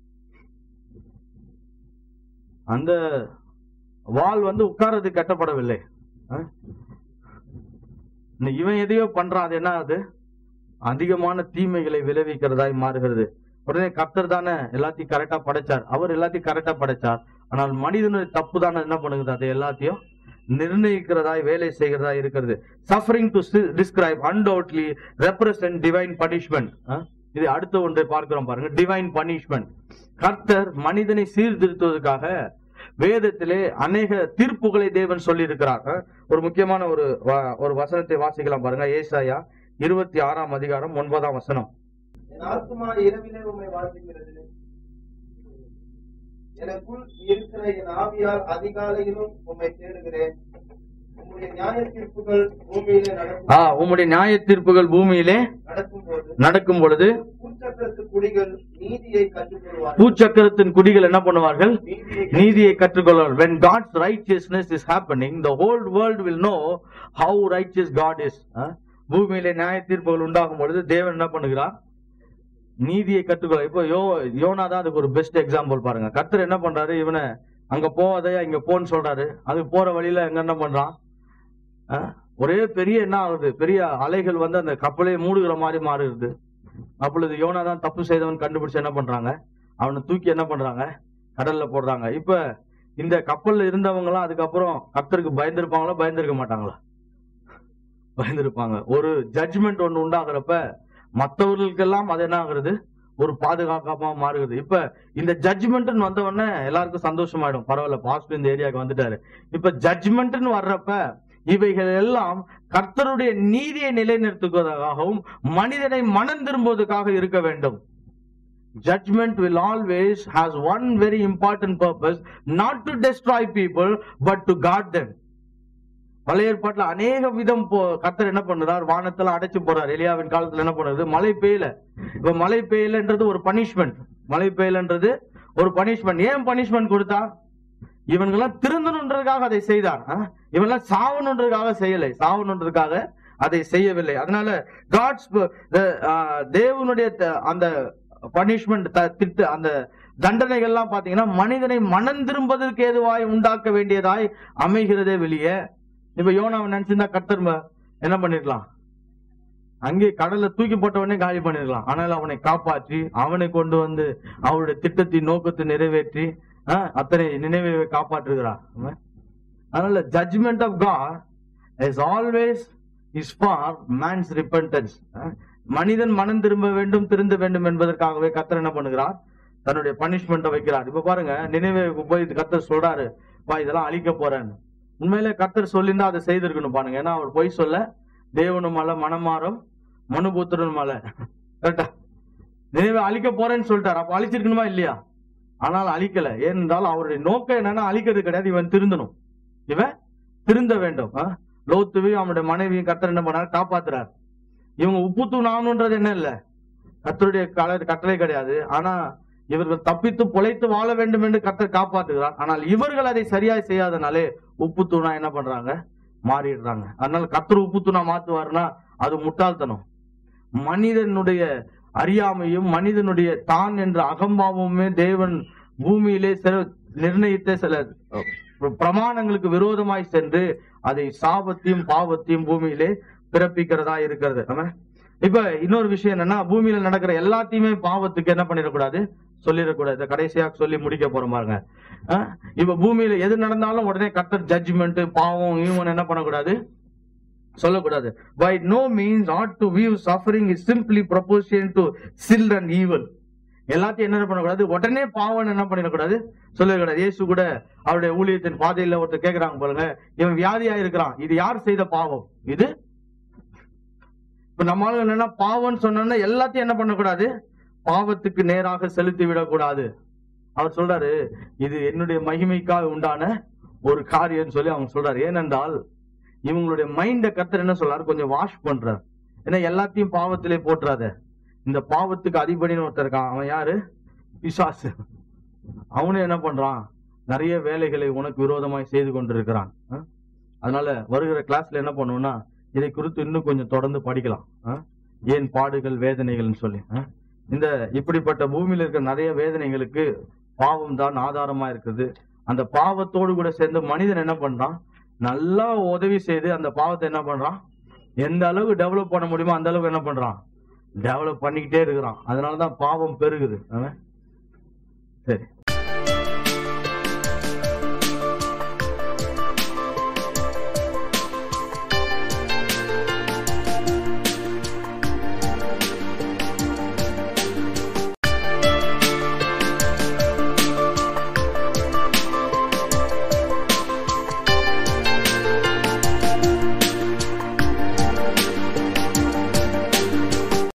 அந்த வால் வந்து உட்கார்றது கட்டப்படவில்லை ஆ? இன்னைக்கு இவன் எதையோ பண்றான் அது என்ன ஆகுது அதிகமான தீமைகளை விளைவிக்கிறதாய் மாறுகிறது உடனே கர்த்தர் தானே எல்லாத்தையும் கரெக்டா படைச்சார் அவர் எல்லாத்தையும் கரெக்டா படைச்சார் ஆனால் மனிதனுடைய தப்பு தானே என்ன பண்ணுது அதை எல்லாத்தையும் நிர்ணயிக்கிறதாய் வேலை செய்கிறதா இருக்கிறது suffering to describe undoubtedly represent divine punishment இது அடுத்த ஒன்றை பார்க்கிறோம் பாருங்க டிவைன் பனிஷ்மெண்ட் கர்த்தர் மனிதனை சீர்திருத்துவதற்காக வேதத்திலே அநேக தீர்ப்புகளை தேவன் சொல்லி இருக்கிறார் ஒரு முக்கியமான ஒரு வ- ஒரு வசனத்தை வாசிக்கலாம் பாருங்க ஏசாயா இருபத்தி ஆறாம் அதிகாரம் ஒன்பதாம் வசனம் என் ஆத்துமா இரவிலே உம்மை வாழ்த்துகிறது எனக்குள் இருக்கிற என் ஆவியால் அதிகாலையிலும் உம்மை தேடுகிறேன் உம்முடைய நியாய தீர்ப்புகள் பூமியிலே நடக்கும் ஆ உம்முடைய நியாய தீர்ப்புகள் பூமியிலே நடக்கும்போது நடக்கும் பொழுது பூச்சக்கரத்து குடிகள் நீதியை கற்றுக்கொள்வார்கள் பூச்சக்கரத்தின் குடிகள் என்ன பண்ணுவார்கள் நீதியை நீதியை கற்றுக்கொள்வார் when god's righteousness is happening the whole world will know how righteous god is ஆ? பூமியிலே நியாய தீர்ப்புகள் உண்டாகும் பொழுது தேவன் என்ன பண்ணுகிறார் நீதியை கற்றுக்கொள்ள இப்போ யோ யோனா தான் அதுக்கு ஒரு பெஸ்ட் எக்ஸாம்பிள் பாருங்க கர்த்தர் என்ன பண்றாரு இவனை அங்க போவாதையா இங்க போன்னு சொல்றாரு அது போற வழியில எங்க என்ன பண்றான் ஆ? ஒரே பெரிய என்ன ஆகுது பெரிய அலைகள் வந்து அந்த கப்பலே மூடுகிற மாதிரி மாறுது அப்பொழுது யோனா தான் தப்பு செய்தவன் கண்டுபிடிச்சு என்ன பண்றாங்க அவனை தூக்கி என்ன பண்றாங்க கடல்ல போடுறாங்க இப்ப இந்த கப்பல்ல இருந்தவங்க எல்லாம் அதுக்கப்புறம் கர்த்தருக்கு பயந்திருப்பாங்களா பயந்திருக்க மாட்டாங்களா பயந்திருப்பாங்க ஒரு ஜட்ஜ்மெண்ட் ஒண்ணு உண்டாகிறப்ப மற்றவர்களுக்கெல்லாம் அது என்ன ஆகுறது ஒரு பாதுகாப்பா மாறுகிறது இப்ப இந்த ஜட்ஜ்மெண்ட்னு வந்த உடனே எல்லாருக்கும் சந்தோஷமாயிடும் பரவாயில்ல பாஸ்ட் இந்த ஏரியாவுக்கு வந்துட்டாரு இப்ப ஜட்ஜ்மெண்ட்னு வர்றப்ப இவைகள் எல்லாம் கர்த்தருடைய நீதியை நிலைநிறுத்துவதற்காகவும் மனிதனை மனம் திரும்புவதற்காக இருக்க வேண்டும் judgment will always has one very important purpose not to destroy people but to guard them பழைய ஏற்பாட்டுல அநேக விதம் போ கர்த்தர் என்ன பண்ணுறார் வானத்துல அடைச்சு போறார் எலியாவின் காலத்துல என்ன பண்ணுறது மழை பெய்யல இப்ப மழை பெய்யலன்றது ஒரு பனிஷ்மெண்ட் மழை பெய்யலன்றது ஒரு பனிஷ்மெண்ட் ஏன் பனிஷ்மெண்ட் கொடுத்தா இவங்கெல்லாம் திருந்தணுன்றதுக்காக அதை செய்தார் ஆ? இவங்கெல்லாம் சாவணுன்றதுக்காக செய்யலை சாவணுன்றதுக்காக அதை செய்யவில்லை அதனால காட்ஸ் தேவனுடைய த- அந்த பனிஷ்மெண்ட் திட்டு அந்த தண்டனைகள்லாம் பாத்தீங்கன்னா மனிதனை மனம் திரும்பதற்கு ஏதுவாய் உண்டாக்க வேண்டியதாய் அமைகிறதே வெளியே இப்ப யோனாவை நினைச்சிருந்தா கத்தர் ம- என்ன பண்ணிருக்கலாம் அங்கே கடல்ல தூக்கி போட்டவனே காலி பண்ணிருக்கலாம் ஆனால் அவனை காப்பாற்றி அவனை கொண்டு வந்து அவருடைய திட்டத்தின் நோக்கத்தை நிறைவேற்றி ஆ, அத்தனை நினைவை காப்பாற்றுகிறார் ஆமா? அதனால judgment of God is always is for man's repentance மனிதன் மனம் திரும்ப வேண்டும் திருந்த வேண்டும் என்பதற்காகவே கத்தர் என்ன பண்ணுகிறார் தன்னுடைய பனிஷ்மெண்ட்டை வைக்கிறார் இப்ப பாருங்க நினைவே போய் கத்தர் சொல்றாரு பா இதெல்லாம் அழிக்க போறேன்னு உண்மையிலே கத்தர் சொல்லியிருந்தா அதை செய்திருக்கணும் பாருங்க ஏன்னா அவர் பொய் சொல்ல தேவனும் மலை மனமாறும் மனுபுத்திரனும் மலை கரெக்டா நினைவை அழிக்க போறேன்னு சொல்லிட்டாரு அப்ப அழிச்சிருக்கணுமா இல்லையா ஆனால் அழிக்கல ஏனென்றால் அவருடைய நோக்கம் என்னன்னா அழிக்கிறது கிடையாது இவன் திருந்தணும் இவன் திருந்த வேண்டும் ஆ? லோத்துவையும் அவனுடைய மனைவியும் கத்தர் என்ன பண்ணார் காப்பாத்துறார் இவங்க உப்பு தூணாகணுன்றது என்ன இல்ல கத்தருடைய கல- கட்டளை கிடையாது ஆனா இவர்கள் தப்பித்து பொழைத்து வாழ வேண்டும் என்று கத்தர் காப்பாத்துகிறார் ஆனால் இவர்கள் அதை சரியாய் செய்யாதனாலே உப்பு தூணா என்ன பண்றாங்க மாறிடுறாங்க அதனால கத்தர் உப்பு தூணா மாத்துவாருன்னா அது முட்டாள்தனம் மனிதனுடைய அறியாமையும் மனிதனுடைய தான் என்ற அகம்பாவமுமே தேவன் பூமியிலே சில நிர்ணயித்த சில அஹ், பிரமாணங்களுக்கு விரோதமாய் சென்று அதை சாபத்தையும் பாவத்தையும் பூமியிலே பிறப்பிக்கிறதா இருக்கிறது ஆமா? இப்ப இன்னொரு விஷயம் என்னன்னா பூமியில நடக்கிற எல்லாத்தையுமே பாவத்துக்கு என்ன பண்ணிடக்கூடாது சொல்லிடக்கூடாது இதை கடைசியா சொல்லி முடிக்க போறோம் பாருங்க அஹ், இப்ப பூமியில எது நடந்தாலும் உடனே கட்டர் ஜட்ஜ்மெண்ட் பாவம் இவன் என்ன பண்ணக்கூடாது சொல்லக்கூடாது by no means ought to view suffering is simply proportion to sin and evil எல்லாத்தையும் என்ன பண்ணக்கூடாது உடனே பாவம் என்ன பண்ணிடக்கூடாது சொல்லக்கூடாது இயேசு கூட அவருடைய ஊழியத்தின் பாதையில ஒருத்தர் கேக்குறாங்க பாருங்க இவன் வியாதியா இருக்கிறான் இது யார் செய்த பாவம் இது இப்ப நம்ம ஆளுங்க என்னன்னா பாவம்னு சொன்னோம்னா எல்லாத்தையும் என்ன பண்ணக்கூடாது பாவத்துக்கு நேராக செலுத்தி விடக்கூடாது அவர் சொல்றாரு இது என்னுடைய மகிமைக்காக உண்டான ஒரு காரியம் சொல்லி அவங்க சொல்றாரு ஏனென்றால் இவங்களுடைய மைண்ட கத்தர் என்ன சொல்றாரு கொஞ்சம் வாஷ் பண்றார் ஏன்னா எல்லாத்தையும் பாவத்திலே போட்டுறாத இந்த பாவத்துக்கு அதிபதினு ஒருத்தர் இருக்கான் அவன் யாரு பிசாசு அவனும் என்ன பண்றான் நிறைய வேலைகளை உனக்கு விரோதமாய் செய்து கொண்டிருக்கிறான் ஆ? அதனால வருகிற கிளாஸ்ல என்ன பண்ணுவோம்னா இதை குறித்து இன்னும் கொஞ்சம் தொடர்ந்து படிக்கலாம் ஆ? ஏன் பாடுகள் வேதனைகள்னு சொல்லி ஆ? இந்த இப்படிப்பட்ட பூமியில இருக்கிற நிறைய வேதனைகளுக்கு பாவம் தான் ஆதாரமா இருக்குது அந்த பாவத்தோடு கூட சேர்ந்து மனிதன் என்ன பண்றான் நல்லா உதவி செய்து அந்த பாவத்தை என்ன பண்றான் எந்த அளவுக்கு டெவலப் பண்ண முடியுமோ அந்த அளவுக்கு என்ன பண்றான் டெவலப் பண்ணிக்கிட்டே இருக்கிறான் அதனாலதான் பாவம் பெருகுது அவன் சரி